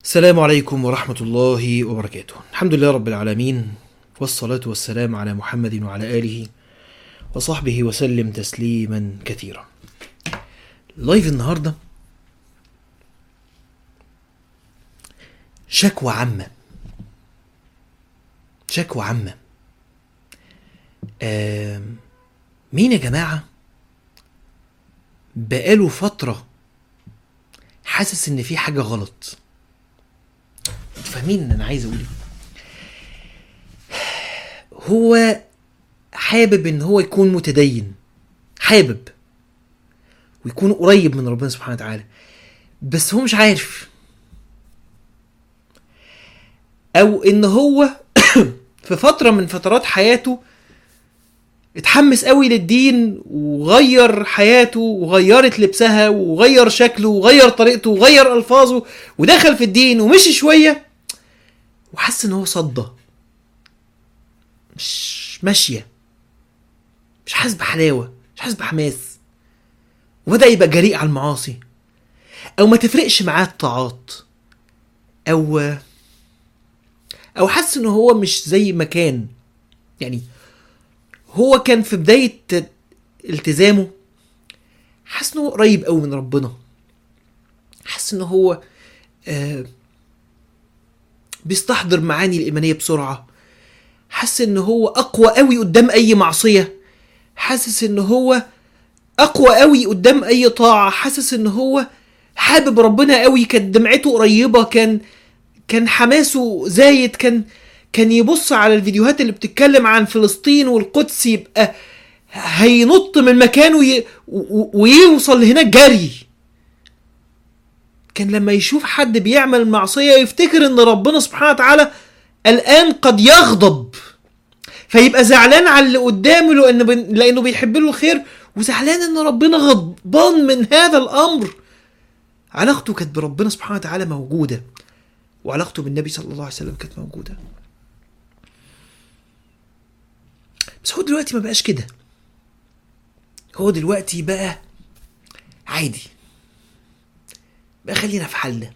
السلام عليكم ورحمة الله وبركاته الحمد لله رب العالمين والصلاة والسلام على محمد وعلى آله وصحبه وسلم تسليما كثيرا لايف النهاردة شكوى عامة شكوى عامة آم، مين يا جماعة بقاله فترة حاسس ان في حاجة غلط انتوا فاهمين ان انا عايز اقول ايه هو حابب ان هو يكون متدين حابب ويكون قريب من ربنا سبحانه وتعالى بس هو مش عارف او ان هو في فترة من فترات حياته اتحمس قوي للدين وغير حياته وغيرت لبسها وغير شكله وغير طريقته وغير الفاظه ودخل في الدين ومشي شويه وحس ان هو صدى مش ماشيه مش حاسس بحلاوه مش حاسس بحماس وبدا يبقى جريء على المعاصي او ما تفرقش معاه الطاعات او او حس ان هو مش زي ما كان يعني هو كان في بداية التزامه حاسس ان هو قريب قوي من ربنا حاسس ان هو آه بيستحضر معاني الإيمانية بسرعة حاسس ان هو أقوى قوي قدام أي معصية حاسس ان هو أقوى قوي قدام أي طاعة حاسس ان هو حابب ربنا قوي كانت دمعته قريبة كان كان حماسه زايد كان كان يبص على الفيديوهات اللي بتتكلم عن فلسطين والقدس يبقى هينط من مكانه ي... و... ويوصل هناك جري كان لما يشوف حد بيعمل معصية يفتكر ان ربنا سبحانه وتعالى الآن قد يغضب فيبقى زعلان على اللي قدامه لأنه, بن... لأنه بيحب له الخير وزعلان ان ربنا غضبان من هذا الأمر علاقته كانت بربنا سبحانه وتعالى موجودة وعلاقته بالنبي صلى الله عليه وسلم كانت موجوده بس هو دلوقتي ما بقاش كده هو دلوقتي بقى عادي بقى خلينا في حالنا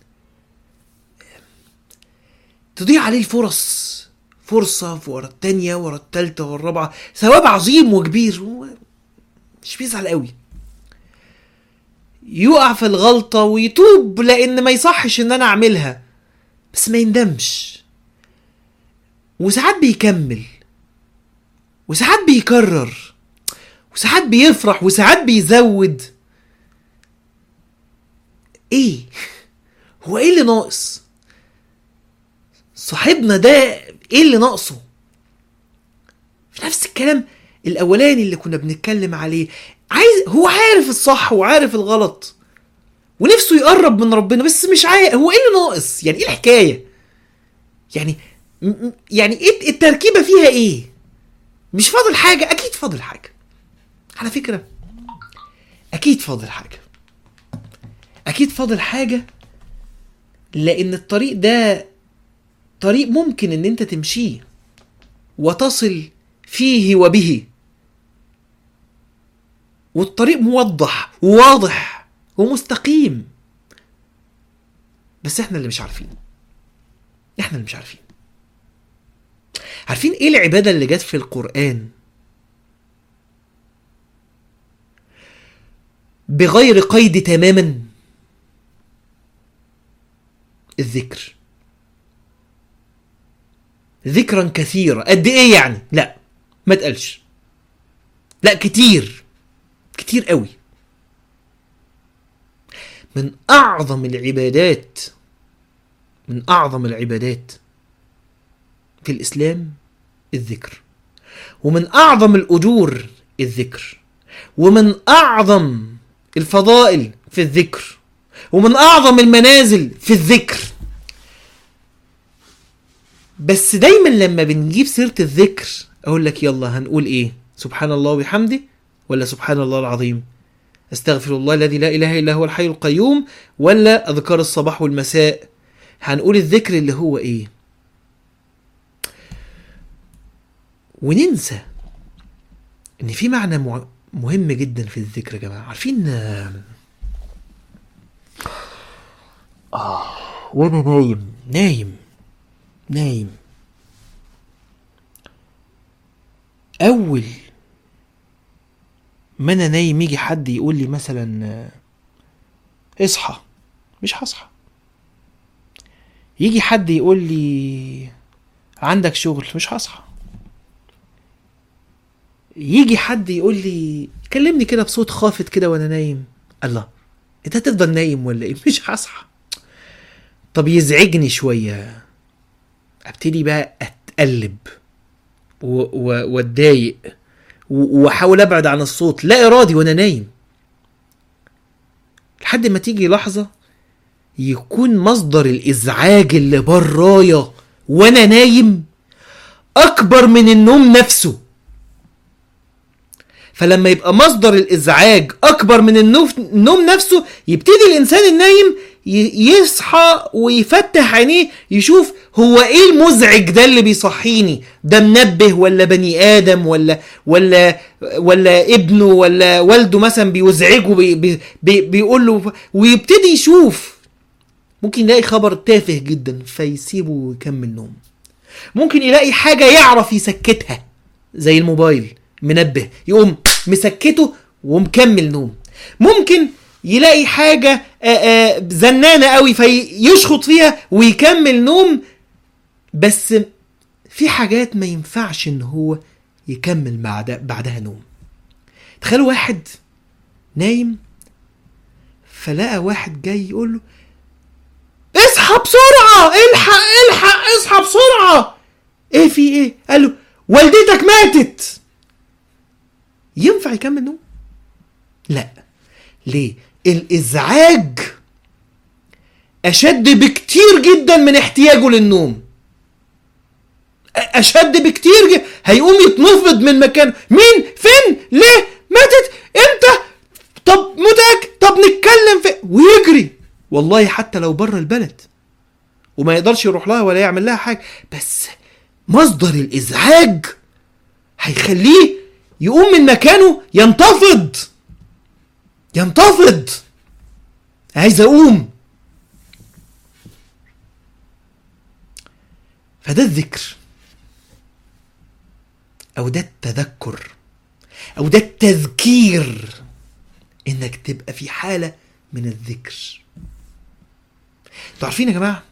تضيع عليه الفرص فرصة ورا التانية ورا التالتة ورا الرابعة ثواب عظيم وكبير هو مش بيزعل قوي يقع في الغلطة ويتوب لأن ما يصحش إن أنا أعملها بس ما يندمش وساعات بيكمل وساعات بيكرر وساعات بيفرح وساعات بيزود ايه هو ايه اللي ناقص صاحبنا ده ايه اللي ناقصه في نفس الكلام الاولاني اللي كنا بنتكلم عليه عايز هو عارف الصح وعارف الغلط ونفسه يقرب من ربنا بس مش عارف هو ايه اللي ناقص يعني ايه الحكايه يعني م- م- يعني ايه التركيبه فيها ايه مش فاضل حاجة أكيد فاضل حاجة على فكرة أكيد فاضل حاجة أكيد فاضل حاجة لأن الطريق ده طريق ممكن إن أنت تمشيه وتصل فيه وبه والطريق موضح وواضح ومستقيم بس احنا اللي مش عارفين احنا اللي مش عارفين عارفين ايه العبادة اللي جت في القرآن بغير قيد تماما الذكر ذكرا كثيرا قد ايه يعني لا ما تقلش لا كتير كتير قوي من اعظم العبادات من اعظم العبادات في الإسلام الذكر ومن أعظم الأجور الذكر ومن أعظم الفضائل في الذكر ومن أعظم المنازل في الذكر بس دايما لما بنجيب سيرة الذكر أقول لك يلا هنقول إيه سبحان الله وبحمده ولا سبحان الله العظيم استغفر الله الذي لا إله إلا هو الحي القيوم ولا أذكار الصباح والمساء هنقول الذكر اللي هو إيه وننسى ان في معنى مع- مهم جدا في الذكر يا جماعه عارفين آه وانا نايم نايم نايم اول ما انا نايم يجي حد يقول لي مثلا آه، اصحى مش هصحى يجي حد يقول لي عندك شغل مش هصحى يجي حد يقول لي كلمني كده بصوت خافت كده وانا نايم الله انت هتفضل نايم ولا ايه مش هصحى طب يزعجني شويه ابتدي بقى اتقلب و- و- واتضايق و- واحاول ابعد عن الصوت لا ارادي وانا نايم لحد ما تيجي لحظه يكون مصدر الازعاج اللي برايا وانا نايم اكبر من النوم نفسه فلما يبقى مصدر الازعاج اكبر من النوم النوم نفسه يبتدي الانسان النايم ي- يصحى ويفتح عينيه يشوف هو ايه المزعج ده اللي بيصحيني ده منبه ولا بني ادم ولا ولا ولا ابنه ولا والده مثلا بيزعجه بي بي بي بيقول له ويبتدي يشوف ممكن يلاقي خبر تافه جدا فيسيبه ويكمل نوم ممكن يلاقي حاجة يعرف يسكتها زي الموبايل منبه يقوم مسكته ومكمل نوم ممكن يلاقي حاجة آه، آه، زنانة قوي فيشخط فيها ويكمل نوم بس في حاجات ما ينفعش ان هو يكمل بعد بعدها نوم تخيلوا واحد نايم فلقى واحد جاي يقول له اصحى بسرعة الحق الحق اصحى بسرعة ايه في ايه قال له والدتك ماتت ينفع يكمل نوم لا ليه الازعاج اشد بكتير جدا من احتياجه للنوم أ- اشد بكتير جدا هيقوم يتنفض من مكانه مين فين ليه ماتت امتى طب متأكد طب نتكلم في ويجري والله حتى لو بره البلد وما يقدرش يروح لها ولا يعمل لها حاجه بس مصدر الازعاج هيخليه يقوم من مكانه ينتفض ينتفض عايز اقوم فده الذكر او ده التذكر او ده التذكير انك تبقى في حاله من الذكر انتوا عارفين يا جماعه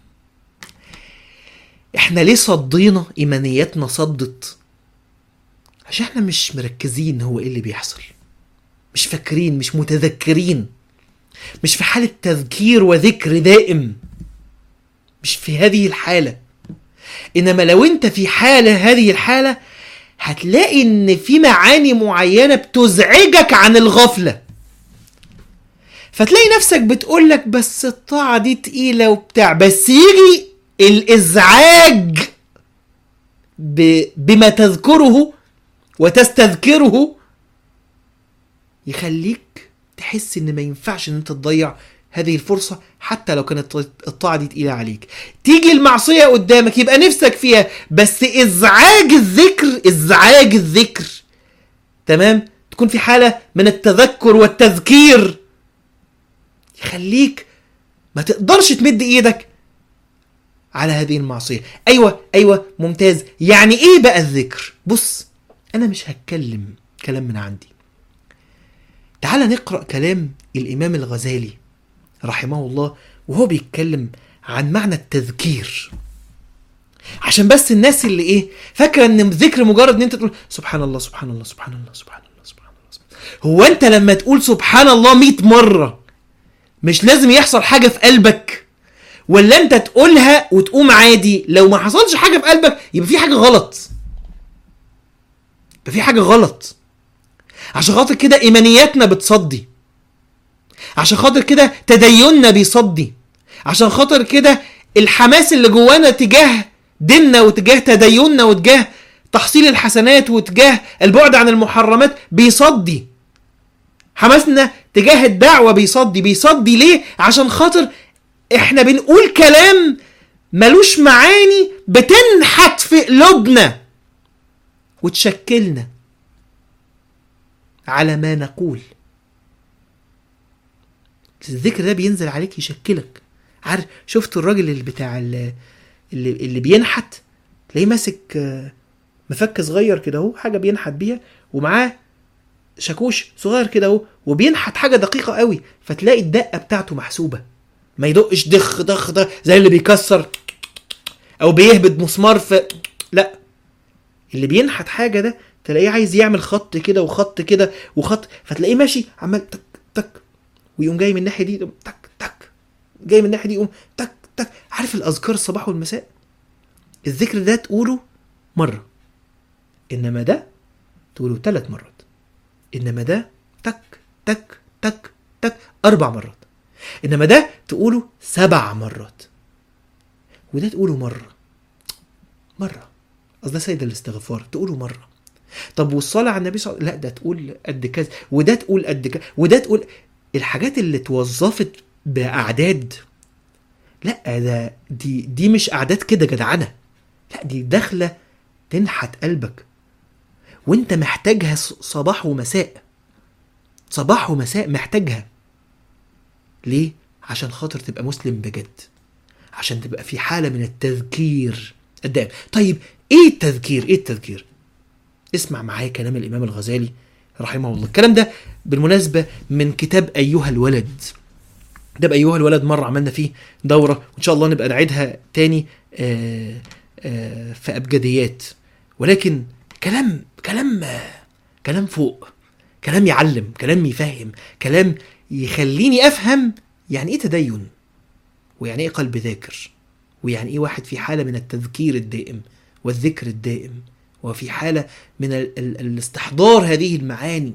احنا ليه صدينا ايمانياتنا صدت عشان احنا مش مركزين هو ايه اللي بيحصل مش فاكرين مش متذكرين مش في حالة تذكير وذكر دائم مش في هذه الحالة انما لو انت في حالة هذه الحالة هتلاقي ان في معاني معينة بتزعجك عن الغفلة فتلاقي نفسك بتقولك بس الطاعة دي تقيلة وبتاع بس يجي الازعاج ب... بما تذكره وتستذكره يخليك تحس ان ما ينفعش ان انت تضيع هذه الفرصة حتى لو كانت الطاعة دي تقيلة عليك تيجي المعصية قدامك يبقى نفسك فيها بس ازعاج الذكر ازعاج الذكر تمام تكون في حالة من التذكر والتذكير يخليك ما تقدرش تمد ايدك على هذه المعصية ايوه ايوه ممتاز يعني ايه بقى الذكر بص انا مش هتكلم كلام من عندي تعال نقرأ كلام الامام الغزالي رحمه الله وهو بيتكلم عن معنى التذكير عشان بس الناس اللي ايه فاكره ان الذكر مجرد ان انت تقول سبحان الله سبحان الله سبحان الله سبحان الله سبحان الله سبحان الله. هو انت لما تقول سبحان الله 100 مره مش لازم يحصل حاجه في قلبك ولا انت تقولها وتقوم عادي لو ما حصلش حاجه في قلبك يبقى في حاجه غلط يبقى في حاجه غلط عشان خاطر كده ايمانياتنا بتصدي عشان خاطر كده تديننا بيصدي عشان خاطر كده الحماس اللي جوانا تجاه ديننا وتجاه تديننا وتجاه تحصيل الحسنات وتجاه البعد عن المحرمات بيصدي حماسنا تجاه الدعوة بيصدي بيصدي ليه عشان خاطر احنا بنقول كلام ملوش معاني بتنحت في قلوبنا وتشكلنا على ما نقول الذكر ده بينزل عليك يشكلك عارف شفت الراجل اللي بتاع ال- اللي, اللي بينحت تلاقيه ماسك آه، مفك صغير كده اهو حاجه بينحت بيها ومعاه شاكوش صغير كده اهو وبينحت حاجه دقيقه قوي فتلاقي الدقه بتاعته محسوبه ما يدقش دخ دخ ده زي اللي بيكسر او بيهبد مسمار في لا اللي بينحت حاجه ده تلاقيه عايز يعمل خط كده وخط كده وخط فتلاقيه ماشي عمال تك تك ويقوم جاي من الناحيه دي يقوم تك تك جاي من الناحيه دي يقوم تك تك عارف الاذكار الصباح والمساء الذكر ده تقوله مره انما ده تقوله ثلاث مرات انما ده تك تك تك تك اربع مرات انما ده تقوله سبع مرات وده تقوله مره مره قصدي ده سيد الاستغفار تقوله مره طب والصلاه على النبي صلى الله عليه وسلم لا ده تقول قد كذا وده تقول قد كذا وده تقول الحاجات اللي اتوظفت باعداد لا ده دي دي مش اعداد كده جدعنه لا دي داخله تنحت قلبك وانت محتاجها ص- صباح ومساء صباح ومساء محتاجها ليه عشان خاطر تبقى مسلم بجد عشان تبقى في حاله من التذكير الدائم طيب ايه التذكير ايه التذكير اسمع معايا كلام الامام الغزالي رحمه الله الكلام ده بالمناسبه من كتاب ايها الولد ده بأيها الولد مرة عملنا فيه دورة وإن شاء الله نبقى نعيدها تاني آه، آه، في أبجديات ولكن كلام كلام آه، كلام فوق كلام يعلم كلام يفهم كلام يخليني أفهم يعني إيه تدين ويعني إيه قلب ذاكر ويعني إيه واحد في حالة من التذكير الدائم والذكر الدائم وفي حالة من ال- ال- الاستحضار هذه المعاني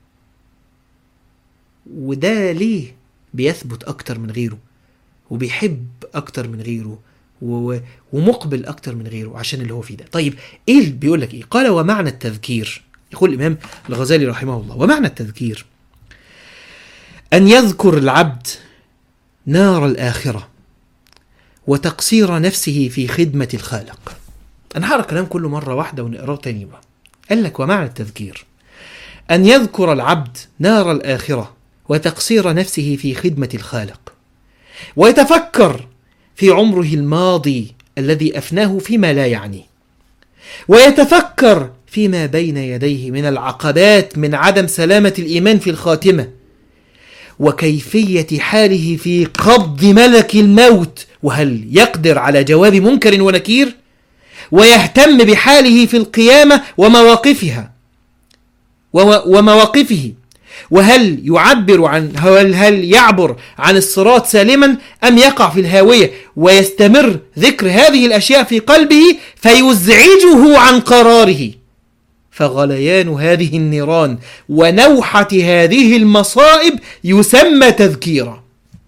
وده ليه بيثبت اكتر من غيره وبيحب اكتر من غيره و... ومقبل اكتر من غيره عشان اللي هو فيه ده طيب ايه اللي بيقول لك ايه قال ومعنى التذكير يقول الامام الغزالي رحمه الله ومعنى التذكير ان يذكر العبد نار الاخره وتقصير نفسه في خدمه الخالق انا هقرا الكلام كله مره واحده ونقراه تاني بقى قال لك ومعنى التذكير ان يذكر العبد نار الاخره وتقصير نفسه في خدمه الخالق ويتفكر في عمره الماضي الذي افناه فيما لا يعنيه ويتفكر فيما بين يديه من العقبات من عدم سلامه الايمان في الخاتمه وكيفيه حاله في قبض ملك الموت وهل يقدر على جواب منكر ونكير ويهتم بحاله في القيامه ومواقفها وم- ومواقفه وهل يعبر عن هل, هل يعبر عن الصراط سالما ام يقع في الهاويه ويستمر ذكر هذه الاشياء في قلبه فيزعجه عن قراره فغليان هذه النيران ونوحه هذه المصائب يسمى تذكيرا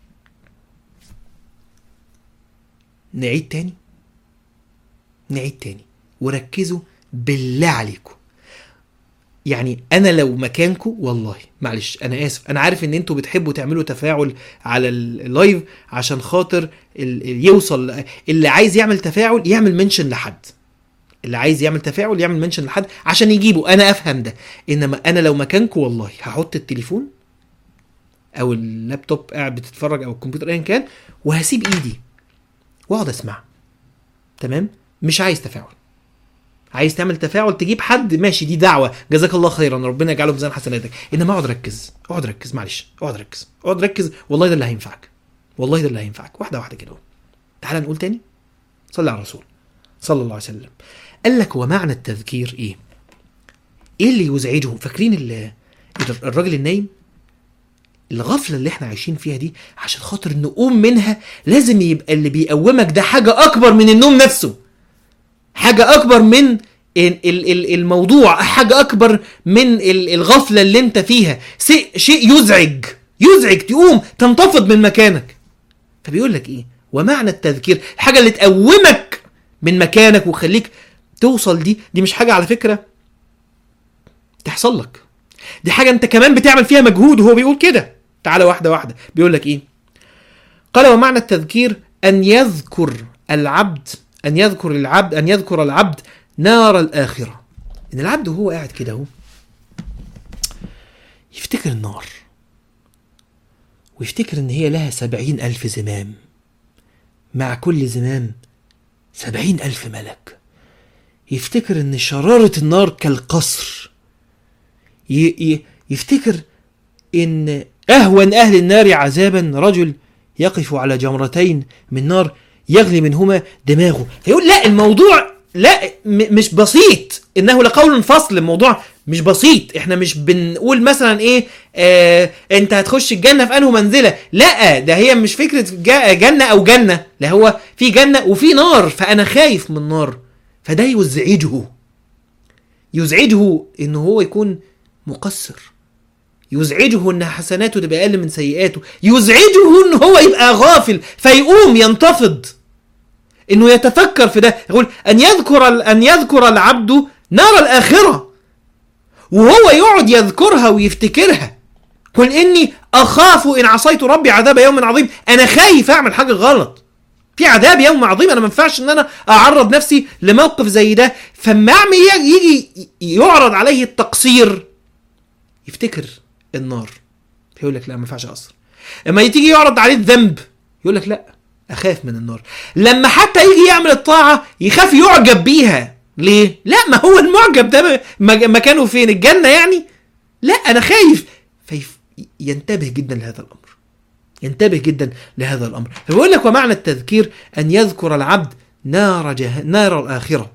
نعيد تاني نعيد تاني وركزوا بالله عليكم يعني انا لو مكانكم والله معلش انا اسف انا عارف ان انتوا بتحبوا تعملوا تفاعل على ال- اللايف عشان خاطر ال- ال- يوصل اللي عايز يعمل تفاعل يعمل منشن لحد اللي عايز يعمل تفاعل يعمل منشن لحد عشان يجيبه انا افهم ده انما انا لو مكانكم والله هحط التليفون او اللابتوب قاعد بتتفرج او الكمبيوتر ايا كان وهسيب ايدي واقعد اسمع تمام مش عايز تفاعل عايز تعمل تفاعل تجيب حد ماشي دي دعوه جزاك الله خيرا ربنا يجعله في ميزان حسناتك انما اقعد ركز اقعد ركز معلش اقعد ركز اقعد ركز والله ده اللي هينفعك والله ده اللي هينفعك واحده واحده كده اهو. تعال نقول تاني صلي على الرسول صلى الله عليه وسلم قال لك ومعنى التذكير ايه ايه اللي يزعجهم فاكرين ال- الراجل النايم الغفله اللي احنا عايشين فيها دي عشان خاطر نقوم منها لازم يبقى اللي بيقومك ده حاجه اكبر من النوم نفسه حاجه اكبر من ال- ال- ال- الموضوع حاجه اكبر من ال- الغفله اللي انت فيها شيء شيء يزعج يزعج تقوم تنتفض من مكانك فبيقول لك ايه ومعنى التذكير الحاجه اللي تقومك من مكانك وخليك توصل دي دي مش حاجه على فكره تحصل لك دي حاجه انت كمان بتعمل فيها مجهود وهو بيقول كده تعالى واحده واحده بيقول لك ايه قال ومعنى التذكير ان يذكر العبد ان يذكر العبد ان يذكر العبد نار الاخره ان العبد وهو قاعد كده اهو يفتكر النار ويفتكر ان هي لها سبعين الف زمام مع كل زمام سبعين ألف ملك يفتكر ان شرارة النار كالقصر ي- ي- يفتكر ان اهون اهل النار عذابا رجل يقف على جمرتين من نار يغلي منهما دماغه فيقول لا الموضوع لا م- مش بسيط انه لقول فصل الموضوع مش بسيط احنا مش بنقول مثلا ايه آه انت هتخش الجنه في انه منزله لا ده هي مش فكره جا- جنه او جنه لا هو في جنه وفي نار فانا خايف من النار فده يزعجه يزعجه ان هو يكون مقصر يزعجه ان حسناته تبقى اقل من سيئاته يزعجه ان هو يبقى غافل فيقوم ينتفض انه يتفكر في ده يقول ان يذكر ان يذكر العبد نار الاخره وهو يقعد يذكرها ويفتكرها قل اني اخاف ان عصيت ربي عذاب يوم عظيم انا خايف اعمل حاجه غلط في عذاب يوم عظيم انا ما ينفعش ان انا اعرض نفسي لموقف زي ده فما اعمل يجي يعرض عليه التقصير يفتكر النار فيقول لك لا ما ينفعش اقصر اما تيجي يعرض عليه الذنب يقول لك لا اخاف من النار لما حتى يجي يعمل الطاعه يخاف يعجب بيها ليه لا ما هو المعجب ده م- مكانه فين الجنه يعني لا انا خايف فينتبه جدا لهذا الامر ينتبه جدا لهذا الامر فبيقول لك ومعنى التذكير ان يذكر العبد نار جه... نار الاخره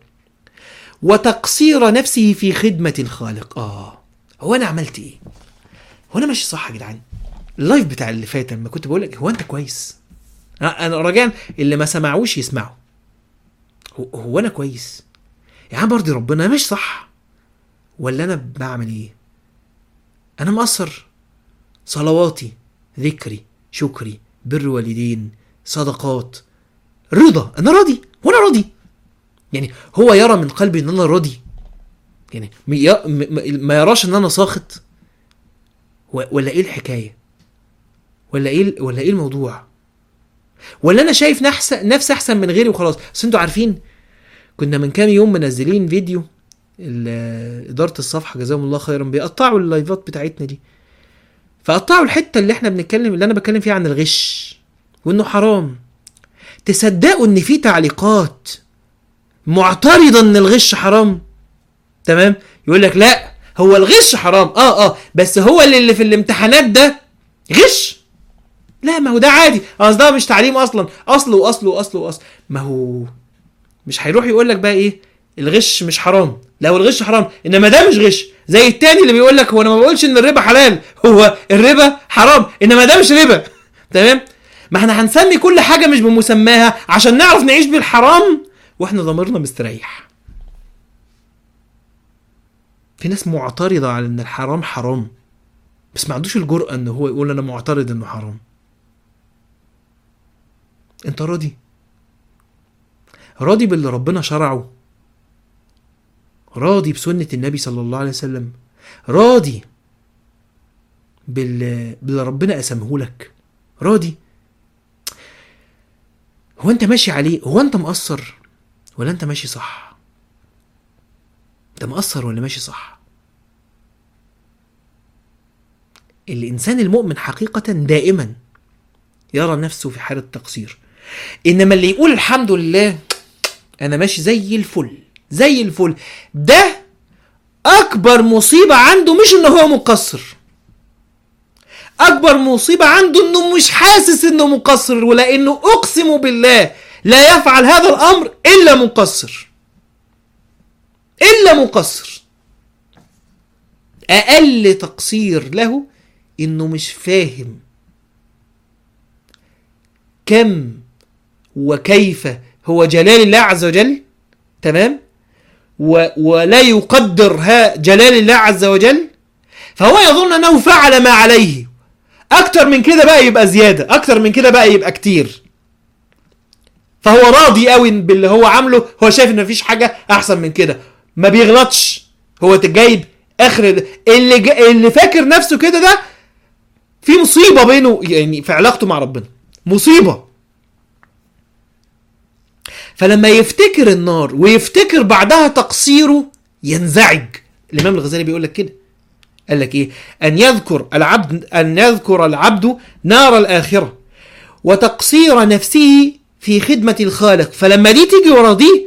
وتقصير نفسه في خدمه الخالق اه هو انا عملت ايه هو انا ماشي صح يا جدعان اللايف بتاع اللي فات لما كنت بقول لك هو انت كويس انا رجاء اللي ما سمعوش يسمعوا هو, هو انا كويس يا عم برضي ربنا أنا مش صح ولا انا بعمل ايه انا مقصر صلواتي ذكري شكري بر والدين صدقات رضا انا راضي وانا راضي يعني هو يرى من قلبي ان انا راضي يعني م- ي- م- م- ما يراش ان انا ساخط و- ولا ايه الحكايه ولا ايه ال- ولا ايه الموضوع ولا انا شايف نحس نفسي احسن من غيري وخلاص بس انتوا عارفين كنا من كام يوم منزلين فيديو ال- اداره الصفحه جزاهم الله خيرا بيقطعوا اللايفات بتاعتنا دي فقطعوا الحته اللي احنا بنتكلم اللي انا بتكلم فيها عن الغش وانه حرام تصدقوا ان في تعليقات معترضه ان الغش حرام تمام يقول لك لا هو الغش حرام اه اه بس هو اللي, اللي في الامتحانات ده غش لا ما هو ده عادي اصل ده مش تعليم اصلا اصله واصله واصله واصله ما هو مش هيروح يقول لك بقى ايه الغش مش حرام لا هو الغش حرام انما ده مش غش زي التاني اللي بيقول لك هو انا ما بقولش ان الربا حلال هو الربا حرام انما ده مش ربا تمام ما احنا هنسمي كل حاجه مش بمسماها عشان نعرف نعيش بالحرام واحنا ضميرنا مستريح في ناس معترضه على ان الحرام حرام بس ما عندوش الجرأة ان هو يقول انا معترض انه حرام انت راضي راضي باللي ربنا شرعه راضي بسنة النبي صلى الله عليه وسلم راضي بال... باللي ربنا قسمه لك راضي هو انت ماشي عليه هو انت مقصر ولا انت ماشي صح انت مقصر ولا ماشي صح الانسان المؤمن حقيقة دائما يرى نفسه في حالة تقصير انما اللي يقول الحمد لله انا ماشي زي الفل زي الفل ده اكبر مصيبة عنده مش ان هو مقصر اكبر مصيبة عنده انه مش حاسس انه مقصر ولانه اقسم بالله لا يفعل هذا الامر الا مقصر الا مقصر اقل تقصير له انه مش فاهم كم وكيف هو جلال الله عز وجل تمام و ولا يقدر ها جلال الله عز وجل فهو يظن انه فعل ما عليه اكتر من كده بقى يبقى زياده اكتر من كده بقى يبقى كتير فهو راضي قوي باللي هو عامله هو شايف ان مفيش حاجه احسن من كده ما بيغلطش هو جايب اخر اللي جا اللي فاكر نفسه كده ده في مصيبه بينه يعني في علاقته مع ربنا مصيبه فلما يفتكر النار ويفتكر بعدها تقصيره ينزعج الامام الغزالي بيقول لك كده قال لك ايه ان يذكر العبد ان يذكر العبد نار الاخره وتقصير نفسه في خدمة الخالق فلما دي تيجي ورا دي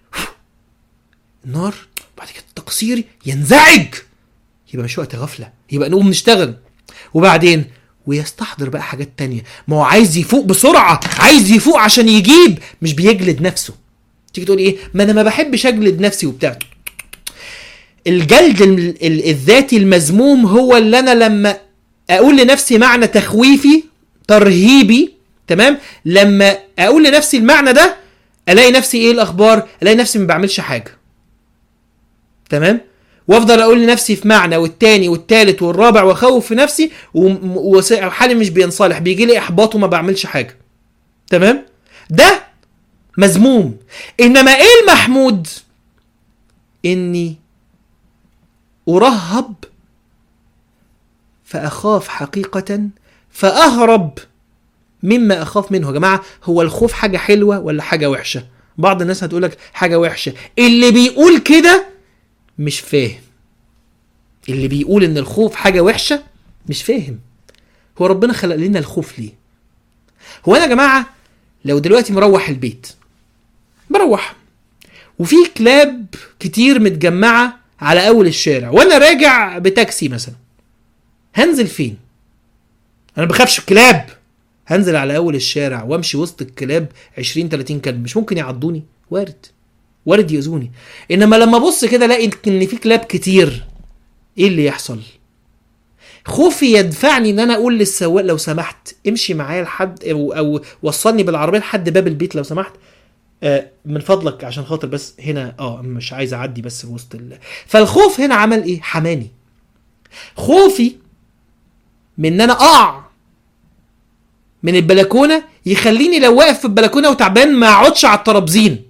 النار بعد كده التقصير ينزعج يبقى مش وقت غفلة يبقى نقوم نشتغل وبعدين ويستحضر بقى حاجات تانية ما هو عايز يفوق بسرعة عايز يفوق عشان يجيب مش بيجلد نفسه تيجي تقول ايه ما انا ما بحبش اجلد نفسي وبتاع الجلد ال- ال- الذاتي المذموم هو اللي انا لما اقول لنفسي معنى تخويفي ترهيبي تمام لما اقول لنفسي المعنى ده الاقي نفسي ايه الاخبار الاقي نفسي ما بعملش حاجه تمام وافضل اقول لنفسي في معنى والتاني والتالت والرابع واخوف في نفسي وم- وس- وحالي مش بينصلح بيجي لي احباط وما بعملش حاجه تمام ده مذموم انما ايه المحمود اني ارهب فاخاف حقيقه فاهرب مما اخاف منه يا جماعه هو الخوف حاجه حلوه ولا حاجه وحشه بعض الناس هتقول لك حاجه وحشه اللي بيقول كده مش فاهم اللي بيقول ان الخوف حاجه وحشه مش فاهم هو ربنا خلق لنا الخوف ليه هو انا يا جماعه لو دلوقتي مروح البيت مروح وفي كلاب كتير متجمعه على اول الشارع وانا راجع بتاكسي مثلا هنزل فين انا ما بخافش الكلاب هنزل على اول الشارع وامشي وسط الكلاب 20 30 كلب مش ممكن يعضوني وارد وارد يؤذوني انما لما ابص كده الاقي ان في كلاب كتير ايه اللي يحصل خوفي يدفعني ان انا اقول للسواق لو سمحت امشي معايا لحد او, أو وصلني بالعربيه لحد باب البيت لو سمحت آه من فضلك عشان خاطر بس هنا اه مش عايز اعدي بس في وسط ال... فالخوف هنا عمل ايه حماني خوفي من ان انا اقع من البلكونه يخليني لو واقف في البلكونه وتعبان ما اقعدش على الترابزين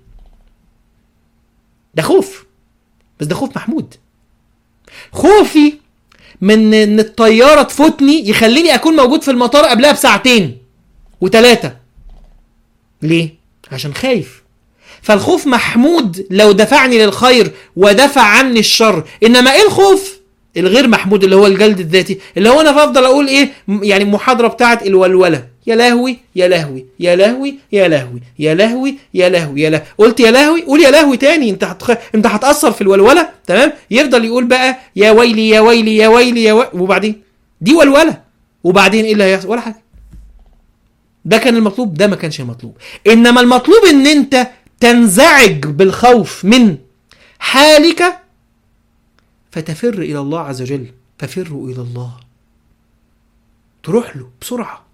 ده خوف بس ده خوف محمود خوفي من ان الطياره تفوتني يخليني اكون موجود في المطار قبلها بساعتين وثلاثه ليه عشان خايف فالخوف محمود لو دفعني للخير ودفع عني الشر انما ايه الخوف الغير محمود اللي هو الجلد الذاتي اللي هو انا بفضل اقول ايه م- يعني المحاضره بتاعت الولوله يا لهوي يا لهوي يا لهوي يا لهوي يا لهوي يا لهوي يا لهوي قلت يا لهوي قول يا لهوي تاني انت هتخ... انت هتاثر في الولوله تمام يفضل يقول بقى يا ويلي يا ويلي يا ويلي يا ويلي وبعدين دي ولوله وبعدين ايه اللي هيحصل ولا حاجه ده كان المطلوب ده ما كانش المطلوب انما المطلوب ان انت تنزعج بالخوف من حالك فتفر الى الله عز وجل ففروا الى الله تروح له بسرعه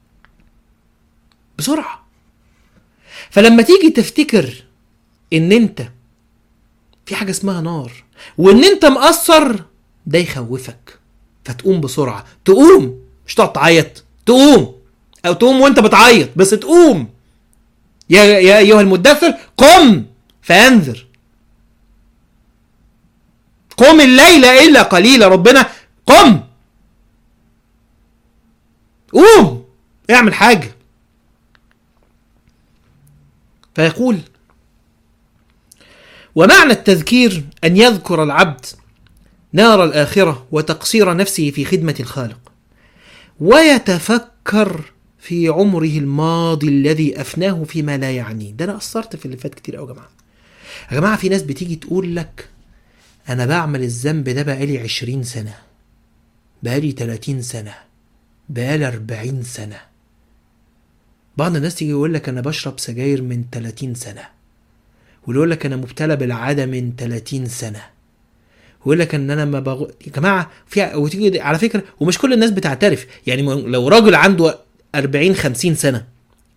بسرعه فلما تيجي تفتكر ان انت في حاجه اسمها نار وان انت مقصر ده يخوفك فتقوم بسرعه تقوم مش تقعد تعيط تقوم او تقوم وانت بتعيط بس تقوم يا يا ايها المدثر قم فانذر قم الليل الا قليلا ربنا قم قوم اعمل حاجه فيقول ومعنى التذكير ان يذكر العبد نار الاخره وتقصير نفسه في خدمه الخالق ويتفكر في عمره الماضي الذي افناه فيما لا يعنيه ده انا قصرت في اللي فات كتير قوي يا جماعه يا جماعه في ناس بتيجي تقول لك انا بعمل الذنب ده بقالي عشرين سنه بقالي تلاتين سنه بقالي أربعين سنه بعض الناس تيجي يقول لك انا بشرب سجاير من 30 سنه واللي يقول لك انا مبتلى بالعاده من 30 سنه ويقول لك ان انا ما بغ... يا جماعه في وتيجي على فكره ومش كل الناس بتعترف يعني لو راجل عنده 40 50 سنه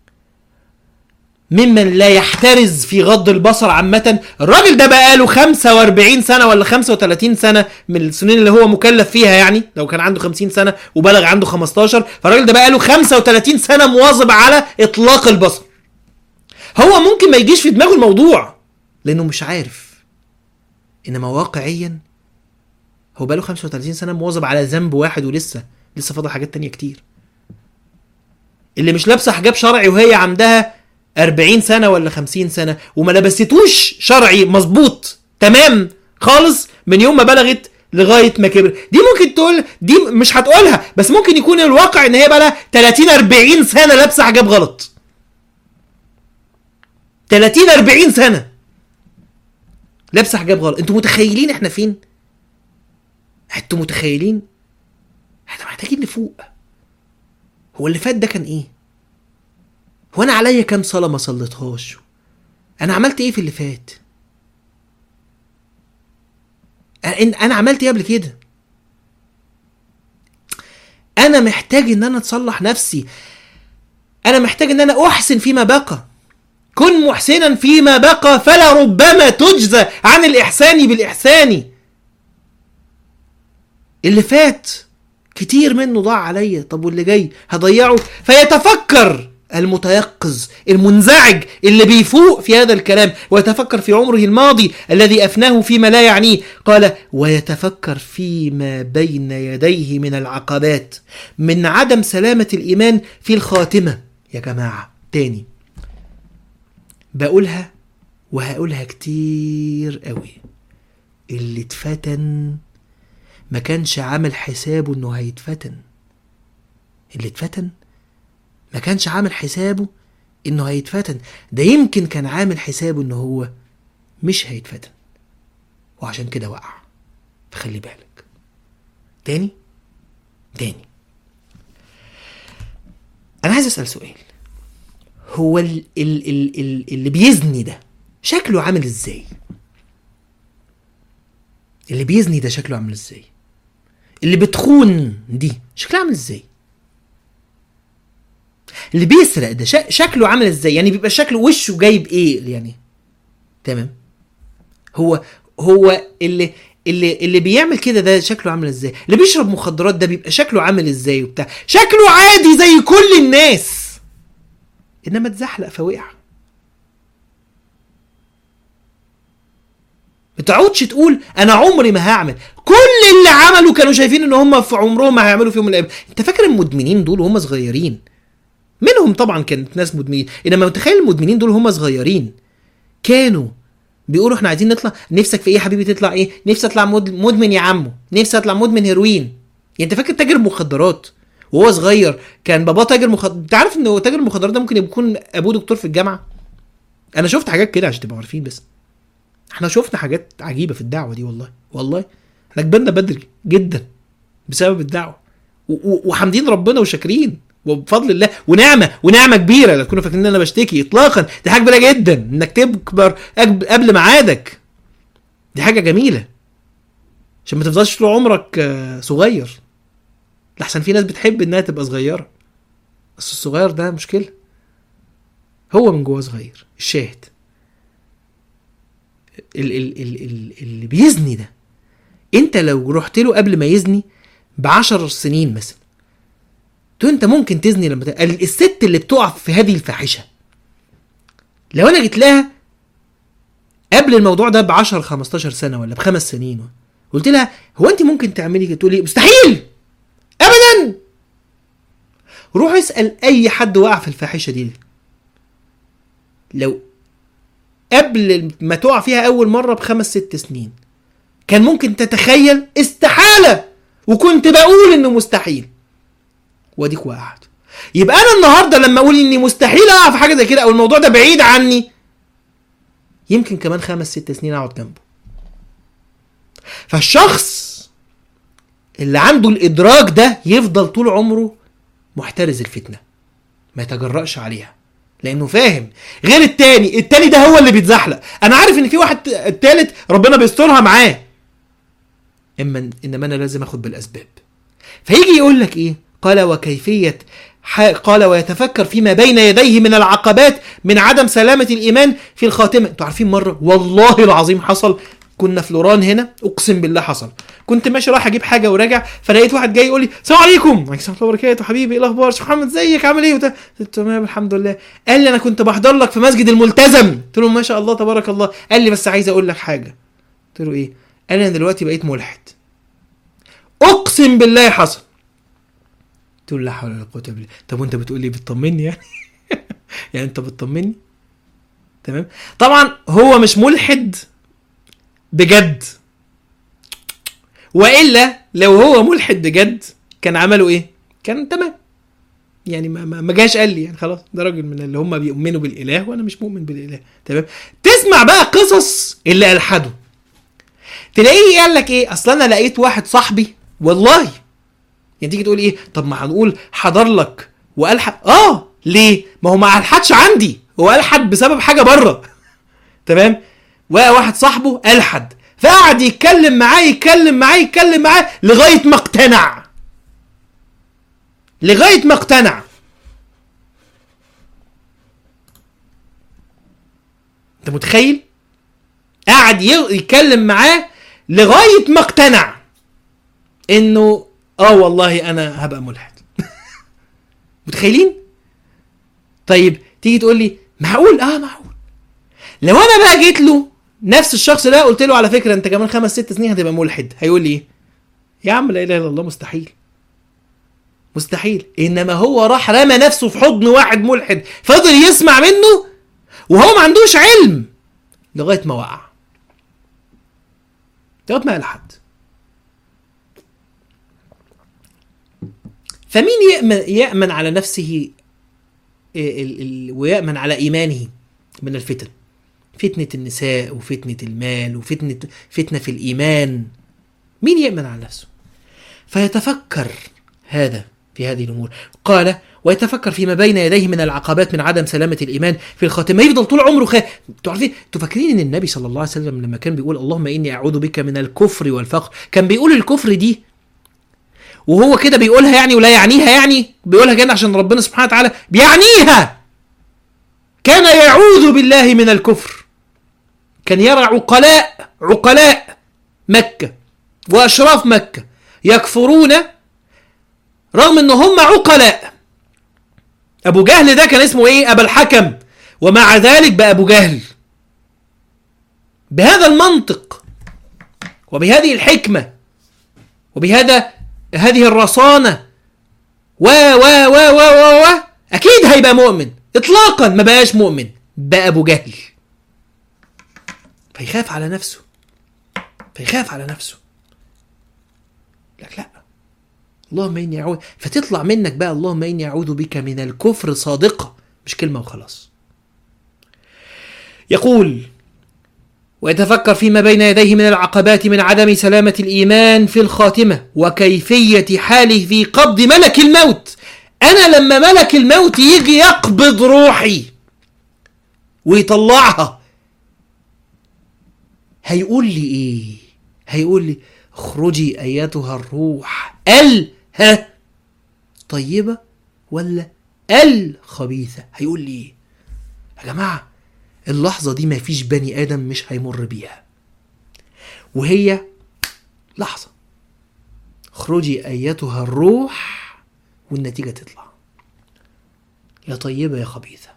ممن لا يحترز في غض البصر عامة الراجل ده بقاله 45 سنة ولا 35 سنة من السنين اللي هو مكلف فيها يعني لو كان عنده 50 سنة وبلغ عنده 15 فالراجل ده بقاله 35 سنة مواظب على إطلاق البصر هو ممكن ما يجيش في دماغه الموضوع لأنه مش عارف إنما واقعيا هو بقاله 35 سنة مواظب على ذنب واحد ولسه لسه فاضل حاجات تانية كتير اللي مش لابسة حجاب شرعي وهي عندها 40 سنة ولا 50 سنة وما لبستوش شرعي مظبوط تمام خالص من يوم ما بلغت لغاية ما كبر دي ممكن تقول دي مش هتقولها بس ممكن يكون الواقع ان هي بقى 30 40 سنة لابسة حجاب غلط 30 40 سنه لابسه حجاب غلط انتوا متخيلين احنا فين انتوا متخيلين احنا محتاجين نفوق هو اللي فات ده كان ايه هو انا عليا كام صلاه ما صليتهاش انا عملت ايه في اللي فات أنا- انا عملت ايه قبل كده انا محتاج ان انا اتصلح نفسي انا محتاج ان انا احسن فيما بقى كن محسنا فيما بقى فلا ربما تجزى عن الاحسان بالاحسان اللي فات كتير منه ضاع عليا طب واللي جاي هضيعه فيتفكر المتيقظ المنزعج اللي بيفوق في هذا الكلام ويتفكر في عمره الماضي الذي افناه فيما لا يعنيه قال ويتفكر فيما بين يديه من العقبات من عدم سلامه الايمان في الخاتمه يا جماعه تاني بقولها وهقولها كتير قوي اللي اتفتن ما كانش عامل حسابه انه هيتفتن اللي اتفتن ما كانش عامل حسابه انه هيتفتن ده يمكن كان عامل حسابه انه هو مش هيتفتن وعشان كده وقع فخلي بالك تاني تاني انا عايز اسال سؤال هو ال ال ال ال اللي بيزني ده شكله عامل ازاي اللي بيزني ده شكله عامل ازاي اللي بتخون دي شكلها عامل ازاي اللي بيسرق ده شك- شكله عامل ازاي يعني بيبقى شكله وشه جايب ايه يعني تمام هو هو اللي اللي اللي بيعمل كده ده شكله عامل ازاي اللي بيشرب مخدرات ده بيبقى شكله عامل ازاي وبتاع شكله عادي زي كل الناس انما اتزحلق فوقع ما تقعدش تقول انا عمري ما هعمل كل اللي عملوا كانوا شايفين ان هم في عمرهم ما هيعملوا في يوم من الايام انت فاكر المدمنين دول وهم صغيرين منهم طبعا كانت ناس مدمنين انما متخيل المدمنين دول هم صغيرين كانوا بيقولوا احنا عايزين نطلع نفسك في ايه يا حبيبي تطلع ايه نفسي اطلع مد- مدمن يا عمو نفسي اطلع مدمن هيروين يعني انت فاكر تاجر مخدرات وهو صغير كان باباه تاجر مخدرات انت عارف ان تاجر المخدرات ده ممكن يكون ابوه دكتور في الجامعه انا شفت حاجات كده عشان تبقوا عارفين بس احنا شفنا حاجات عجيبه في الدعوه دي والله والله احنا كبرنا بدري جدا بسبب الدعوه و- و- وحامدين ربنا وشاكرين وبفضل الله ونعمه ونعمه كبيره لا تكونوا فاكرين ان انا بشتكي اطلاقا دي حاجه كبيره جدا انك تكبر أجب- قبل ميعادك دي حاجه جميله عشان ما تفضلش طول عمرك آه، صغير لحسن في ناس بتحب انها تبقى صغيره بس الصغير ده مشكله هو من جوه صغير الشاهد ال ال ال ال اللي بيزني ده انت لو رحت له قبل ما يزني بعشر سنين مثلا تو انت ممكن تزني لما ت... ال- الست اللي بتقع في هذه الفاحشه لو انا جيت لها قبل الموضوع ده ب 10 15 سنه ولا بخمس سنين قلت لها هو انت ممكن تعملي كده تقولي مستحيل ابدا روح اسال اي حد وقع في الفاحشه دي لو قبل ما تقع فيها اول مره بخمس ست سنين كان ممكن تتخيل استحاله وكنت بقول انه مستحيل واديك وقعت يبقى انا النهارده لما اقول اني مستحيل اقع في حاجه زي كده او الموضوع ده بعيد عني يمكن كمان خمس ست سنين اقعد جنبه فالشخص اللي عنده الادراك ده يفضل طول عمره محترز الفتنه ما يتجرأش عليها لانه فاهم غير التاني التاني ده هو اللي بيتزحلق انا عارف ان في واحد التالت ربنا بيسترها معاه اما انما انا لازم اخد بالاسباب فيجي يقول لك ايه قال وكيفيه ح- قال ويتفكر فيما بين يديه من العقبات من عدم سلامه الايمان في الخاتمه انتوا عارفين مره والله العظيم حصل كنا في لوران هنا اقسم بالله حصل كنت ماشي رايح اجيب حاجه وراجع فلقيت واحد جاي يقول لي السلام عليكم وعليكم السلام ورحمه الله وبركاته حبيبي ايه الاخبار شيخ محمد ازيك عامل ايه وبتاع قلت له تمام الحمد لله قال لي انا كنت بحضر لك في مسجد الملتزم قلت له ما شاء الله تبارك الله قال لي بس عايز اقول لك حاجه قلت له ايه قال لي انا دلوقتي بقيت ملحد اقسم بالله حصل قلت له لا حول ولا قوه الا بالله طب وانت بتقول لي بتطمني يعني يعني انت بتطمني تمام طبعا هو مش ملحد بجد والا لو هو ملحد بجد كان عمله ايه كان تمام يعني ما, ما ما جاش قال لي يعني خلاص ده راجل من اللي هم بيؤمنوا بالاله وانا مش مؤمن بالاله تمام تسمع بقى قصص اللي الحدوا تلاقيه قال لك ايه اصل انا لقيت واحد صاحبي والله يعني تيجي تقول ايه طب ما هنقول حضر لك والحد اه ليه ما هو ما الحدش عندي هو الحد بسبب حاجه بره تمام واحد صاحبه الحد فقعد يتكلم معاه يتكلم معاه يتكلم معاه لغايه ما اقتنع لغايه ما اقتنع انت متخيل قعد ي- يتكلم معاه لغايه ما اقتنع انه اه والله انا هبقى ملحد متخيلين طيب تيجي تقول لي معقول اه معقول لو انا بقى جيت له نفس الشخص ده قلت له على فكره انت كمان خمس ست سنين هتبقى ملحد هيقول لي ايه يا عم لا اله الا الله مستحيل مستحيل انما هو راح رمى نفسه في حضن واحد ملحد فضل يسمع منه وهو ما عندوش علم لغايه ما وقع لغايه ما الحد فمين يأمن, يأمن على نفسه ال- ال- ويأمن على إيمانه من الفتن فتنة النساء وفتنة المال وفتنة فتنة في الإيمان مين يأمن على نفسه فيتفكر هذا في هذه الأمور قال ويتفكر فيما بين يديه من العقبات من عدم سلامة الإيمان في الخاتمة يفضل طول عمره خايف انتوا عارفين انتوا فاكرين ان النبي صلى الله عليه وسلم لما كان بيقول اللهم إني أعوذ بك من الكفر والفقر كان بيقول الكفر دي وهو كده بيقولها يعني ولا يعنيها يعني بيقولها كده عشان ربنا سبحانه وتعالى بيعنيها كان يعوذ بالله من الكفر كان يرى عقلاء عقلاء مكة وأشراف مكة يكفرون رغم ان هم عقلاء ابو جهل ده كان اسمه ايه ابا الحكم ومع ذلك بقى ابو جهل بهذا المنطق وبهذه الحكمة وبهذا هذه الرصانة و و و و و و اكيد هيبقى مؤمن اطلاقا ما بقاش مؤمن بقى ابو جهل فيخاف على نفسه فيخاف على نفسه لك لا اللهم اني اعوذ فتطلع منك بقى اللهم اني اعوذ بك من الكفر صادقه مش كلمه وخلاص يقول ويتفكر فيما بين يديه من العقبات من عدم سلامة الإيمان في الخاتمة وكيفية حاله في قبض ملك الموت أنا لما ملك الموت يجي يقبض روحي ويطلعها هيقول لي إيه هيقول لي اخرجي أيتها الروح ال ها طيبة ولا الخبيثة هيقول لي إيه يا جماعة اللحظة دي مفيش بني آدم مش هيمر بيها وهي لحظة اخرجي أيتها الروح والنتيجة تطلع يا طيبة يا خبيثة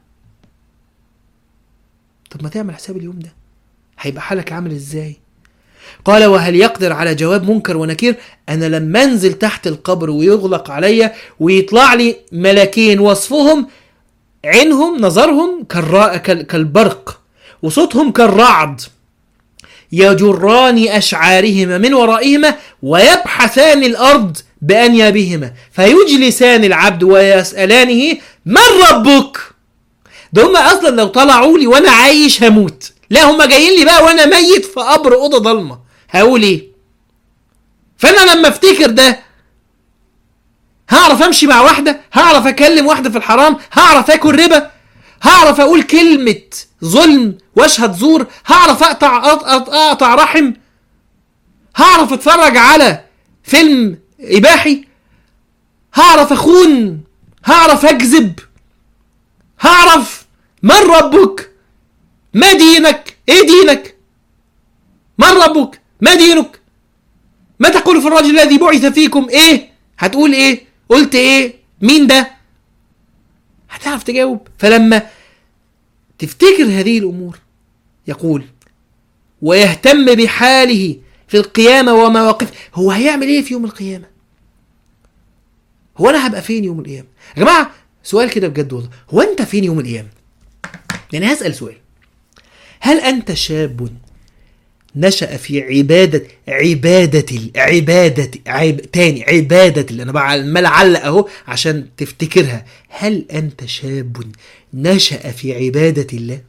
طب ما تعمل حساب اليوم ده هيبقى حالك عامل ازاي قال وهل يقدر على جواب منكر ونكير انا لما انزل تحت القبر ويغلق عليا ويطلع لي ملاكين وصفهم عينهم نظرهم كالرا... كال... كالبرق وصوتهم كالرعد يجران أشعارهما من ورائهما ويبحثان الأرض بأنيابهما فيجلسان العبد ويسألانه من ربك ده هم أصلا لو طلعوا لي وأنا عايش هموت لا هم جايين لي بقى وأنا ميت في قبر أوضة ضلمة هقول إيه فأنا لما أفتكر ده هعرف امشي مع واحده هعرف اكلم واحده في الحرام هعرف اكل ربا هعرف اقول كلمه ظلم واشهد زور هعرف اقطع اقطع, أقطع رحم هعرف اتفرج على فيلم اباحي هعرف اخون هعرف اكذب هعرف من ربك ما دينك ايه دينك من ربك ما دينك ما تقول في الرجل الذي بعث فيكم ايه هتقول ايه قلت ايه مين ده هتعرف تجاوب فلما تفتكر هذه الامور يقول ويهتم بحاله في القيامة ومواقفه هو هيعمل ايه في يوم القيامة هو انا هبقى فين يوم القيامة يا جماعة سؤال كده بجد والله هو انت فين يوم القيامة يعني هسأل سؤال هل انت شاب نشأ في عبادة عبادة ال- عبادة عب تاني عبادة اللي أنا بقى عمال أعلق أهو عشان تفتكرها هل أنت شاب نشأ في عبادة الله؟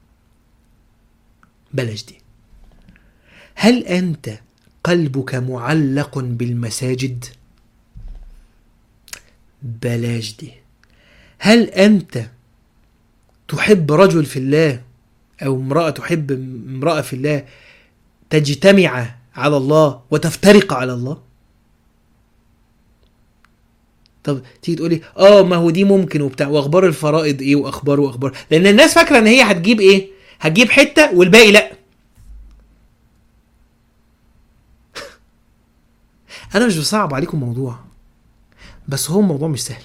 بلاش دي هل أنت قلبك معلق بالمساجد؟ بلاش دي هل أنت تحب رجل في الله أو امرأة تحب امرأة في الله تجتمع على الله وتفترق على الله طب تيجي تقولي اه ما هو دي ممكن وبتاع واخبار الفرائض ايه واخبار واخبار لان الناس فاكره ان هي هتجيب ايه هتجيب حته والباقي لا انا مش بصعب عليكم موضوع بس هو الموضوع مش سهل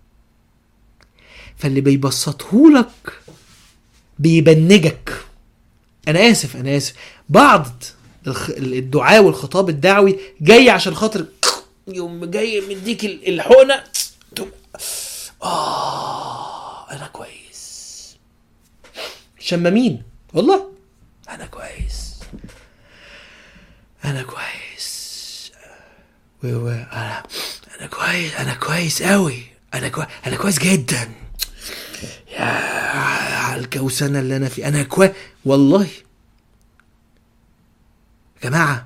فاللي بيبسطهولك بيبنجك انا اسف انا اسف بعض الخ- الدعاء والخطاب الدعوي جاي عشان خاطر يوم جاي مديك ال- الحقنه تقوم اه انا كويس شمامين والله انا كويس انا كويس و و انا انا كويس انا كويس قوي انا كويس انا كويس جدا يا على الكوسنه اللي انا فيه انا كويس والله يا جماعه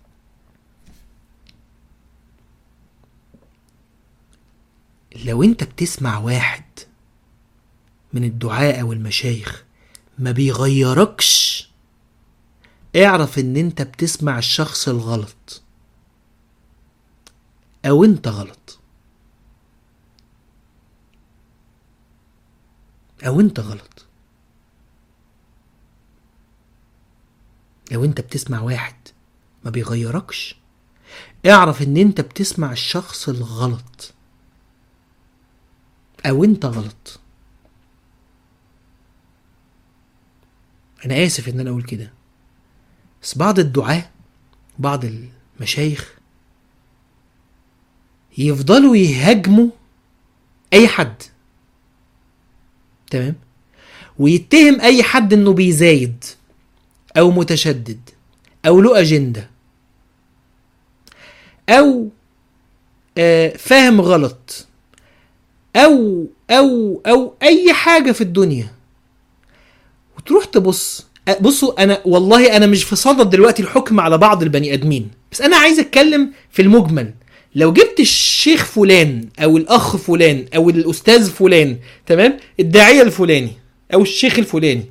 لو انت بتسمع واحد من الدعاء او المشايخ ما بيغيركش اعرف ان انت بتسمع الشخص الغلط او انت غلط او انت غلط لو انت بتسمع واحد ما بيغيركش اعرف ان انت بتسمع الشخص الغلط او انت غلط انا اسف ان انا اقول كده بس بعض الدعاة بعض المشايخ يفضلوا يهاجموا اي حد تمام ويتهم اي حد انه بيزايد او متشدد او له اجنده او آه فاهم غلط او او او اي حاجه في الدنيا وتروح تبص أ- بصوا انا والله انا مش في صدد دلوقتي الحكم على بعض البني ادمين بس انا عايز اتكلم في المجمل لو جبت الشيخ فلان او الاخ فلان او الاستاذ فلان تمام الداعيه الفلاني او الشيخ الفلاني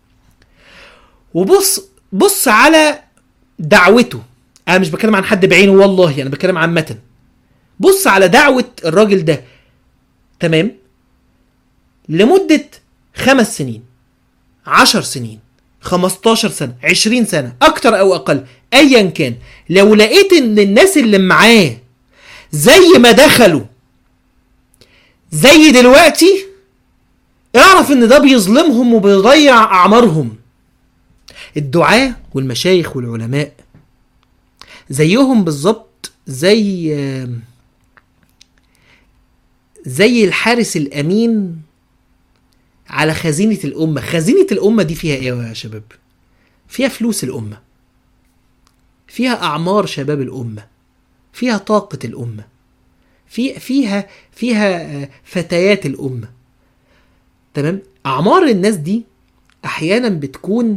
وبص بص على دعوته انا مش بتكلم عن حد بعينه والله انا بتكلم عامه بص على دعوه الراجل ده تمام لمده خمس سنين عشر سنين 15 سنة 20 سنة أكتر أو أقل أيا كان لو لقيت إن الناس اللي معاه زي ما دخلوا زي دلوقتي اعرف إن ده بيظلمهم وبيضيع أعمارهم الدعاة والمشايخ والعلماء زيهم بالظبط زي زي الحارس الأمين على خزينة الأمة خزينة الأمة دي فيها إيه يا شباب فيها فلوس الأمة فيها أعمار شباب الأمة فيها طاقة الأمة في فيها فيها فتيات الأمة تمام أعمار الناس دي أحيانا بتكون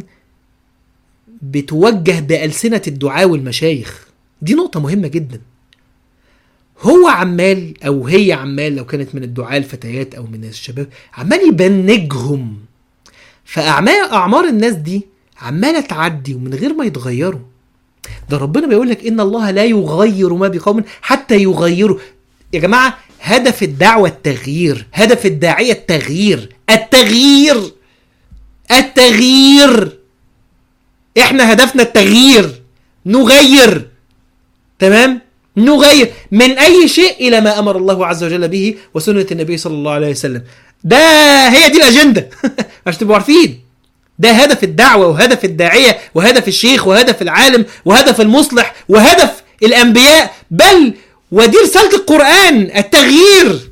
بتوجه بألسنة الدعاة والمشايخ دي نقطة مهمة جدا هو عمال او هي عمال لو كانت من الدعاة الفتيات او من الشباب عمال يبنجهم فاعمال اعمار الناس دي عماله تعدي ومن غير ما يتغيروا ده ربنا بيقول لك ان الله لا يغير ما بقوم حتى يغيروا يا جماعه هدف الدعوه التغيير هدف الداعيه التغيير التغيير التغيير احنا هدفنا التغيير نغير تمام نغير من اي شيء الى ما امر الله عز وجل به وسنه النبي صلى الله عليه وسلم ده هي دي الاجنده عشان تبقوا عارفين ده هدف الدعوه وهدف الداعيه وهدف الشيخ وهدف العالم وهدف المصلح وهدف الانبياء بل ودي رساله القران التغيير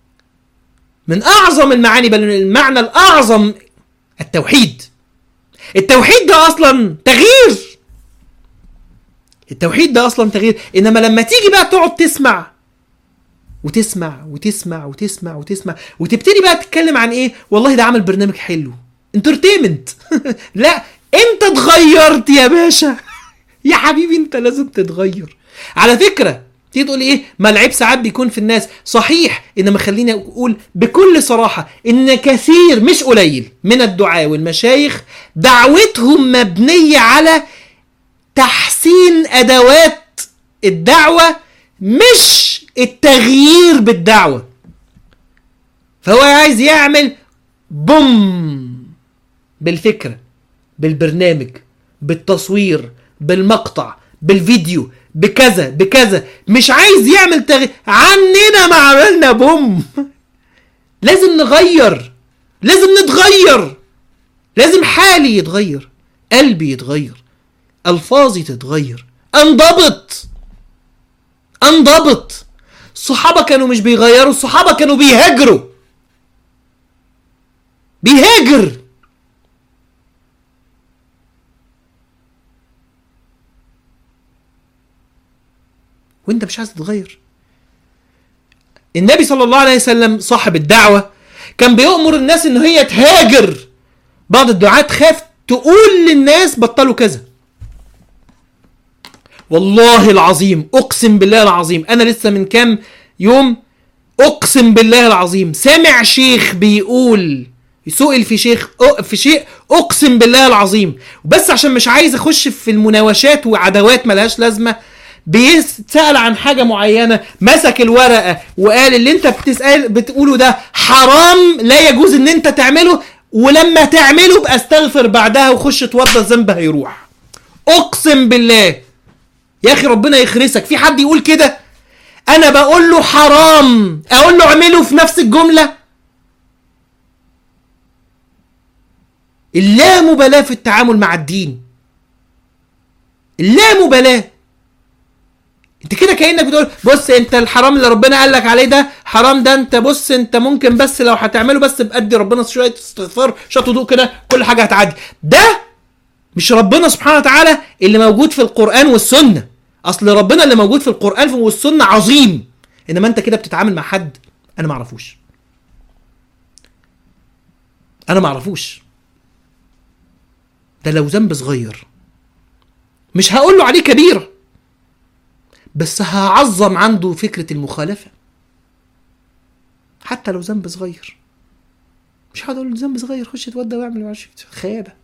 من اعظم المعاني بل المعنى الاعظم التوحيد التوحيد ده اصلا تغيير التوحيد ده اصلا تغيير انما لما تيجي بقى تقعد تسمع وتسمع وتسمع وتسمع وتسمع وتبتدي بقى تتكلم عن ايه والله ده عمل برنامج حلو انترتينمنت لا انت اتغيرت يا باشا يا حبيبي انت لازم تتغير على فكره تيجي تقول ايه ما العيب ساعات بيكون في الناس صحيح انما خليني اقول بكل صراحه ان كثير مش قليل من الدعاة والمشايخ دعوتهم مبنيه على تحسين ادوات الدعوه مش التغيير بالدعوه فهو عايز يعمل بوم بالفكره بالبرنامج بالتصوير بالمقطع بالفيديو بكذا بكذا مش عايز يعمل تغيير عننا ما عملنا بوم لازم نغير لازم نتغير لازم حالي يتغير قلبي يتغير الفاظي تتغير انضبط انضبط الصحابة كانوا مش بيغيروا الصحابة كانوا بيهاجروا بيهاجر وانت مش عايز تتغير النبي صلى الله عليه وسلم صاحب الدعوة كان بيأمر الناس ان هي تهاجر بعض الدعاة تخاف تقول للناس بطلوا كذا والله العظيم اقسم بالله العظيم انا لسه من كام يوم اقسم بالله العظيم سامع شيخ بيقول سئل في شيخ في شيء اقسم بالله العظيم بس عشان مش عايز اخش في المناوشات وعداوات ملهاش لازمه بيسأل عن حاجة معينة مسك الورقة وقال اللي انت بتسأل بتقوله ده حرام لا يجوز ان انت تعمله ولما تعمله بقى استغفر بعدها وخش اتوضى الذنب هيروح اقسم بالله يا اخي ربنا يخرسك في حد يقول كده انا بقول له حرام اقول له اعمله في نفس الجملة اللامبالاة في التعامل مع الدين اللامبالاة انت كده كانك بتقول بص انت الحرام اللي ربنا قال لك عليه ده حرام ده انت بص انت ممكن بس لو هتعمله بس بأدي ربنا شويه استغفار شويه وضوء كده كل حاجه هتعدي ده مش ربنا سبحانه وتعالى اللي موجود في القران والسنه اصل ربنا اللي موجود في القران والسنه عظيم انما انت كده بتتعامل مع حد انا ما اعرفوش انا ما اعرفوش ده لو ذنب صغير مش هقول له عليه كبيره بس هعظم عنده فكرة المخالفة حتى لو ذنب صغير مش هقعد اقول له ذنب صغير خش اتودى واعمل معرفش خيابة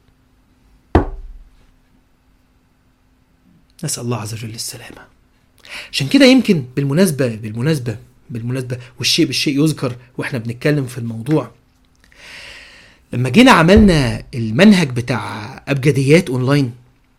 نسأل الله عز وجل السلامة عشان كده يمكن بالمناسبة بالمناسبة بالمناسبة والشيء بالشيء يذكر واحنا بنتكلم في الموضوع لما جينا عملنا المنهج بتاع ابجديات اونلاين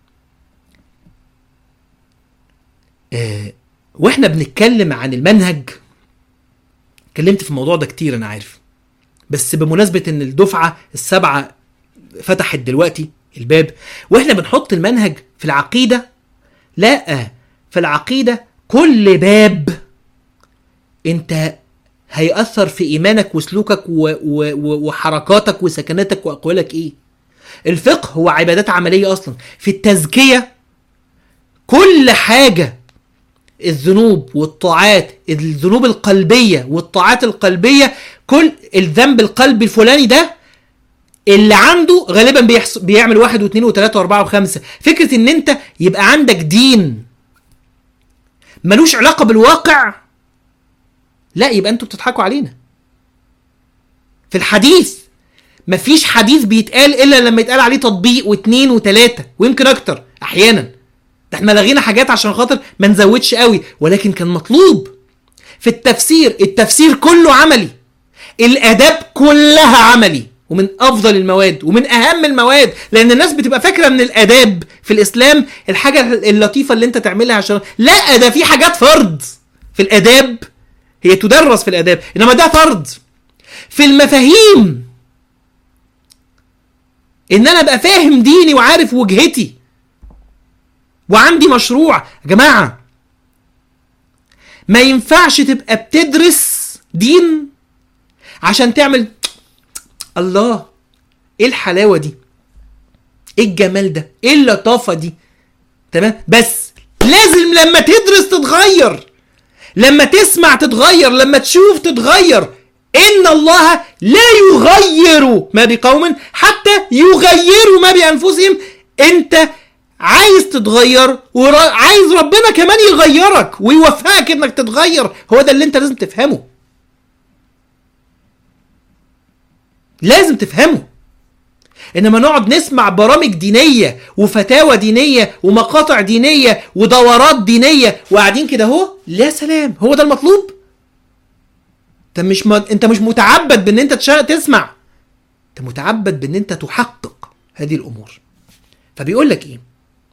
آه واحنا بنتكلم عن المنهج اتكلمت في الموضوع ده كتير انا عارف بس بمناسبة ان الدفعة السبعة فتحت دلوقتي الباب واحنا بنحط المنهج في العقيدة لا في العقيدة كل باب انت هيأثر في ايمانك وسلوكك و و و وحركاتك وسكناتك واقوالك ايه الفقه هو عبادات عملية اصلا في التزكية كل حاجة الذنوب والطاعات الذنوب القلبية والطاعات القلبية كل الذنب القلبي الفلاني ده اللي عنده غالبا بيحص... بيعمل واحد واثنين وثلاثة واربعة وخمسة فكرة ان انت يبقى عندك دين ملوش علاقة بالواقع لا يبقى انتوا بتضحكوا علينا في الحديث مفيش حديث بيتقال الا لما يتقال عليه تطبيق واثنين وثلاثة ويمكن اكتر احيانا ده احنا لغينا حاجات عشان خاطر ما نزودش قوي ولكن كان مطلوب في التفسير التفسير كله عملي الاداب كلها عملي ومن افضل المواد ومن اهم المواد لان الناس بتبقى فاكره ان الاداب في الاسلام الحاجه اللطيفه اللي انت تعملها عشان لا ده في حاجات فرض في الاداب هي تدرس في الاداب انما ده فرض في المفاهيم ان انا ابقى فاهم ديني وعارف وجهتي وعندي مشروع يا جماعه ما ينفعش تبقى بتدرس دين عشان تعمل الله ايه الحلاوه دي ايه الجمال ده ايه اللطافه دي تمام بس لازم لما تدرس تتغير لما تسمع تتغير لما تشوف تتغير ان الله لا يغير ما بقوم حتى يغيروا ما بانفسهم انت عايز تتغير وعايز ربنا كمان يغيرك ويوفقك انك تتغير هو ده اللي انت لازم تفهمه لازم تفهمه انما نقعد نسمع برامج دينيه وفتاوى دينيه ومقاطع دينيه ودورات دينيه وقاعدين كده اهو لا سلام هو ده المطلوب انت مش م... انت مش متعبد بان انت تشا... تسمع انت متعبد بان انت تحقق هذه الامور فبيقول لك ايه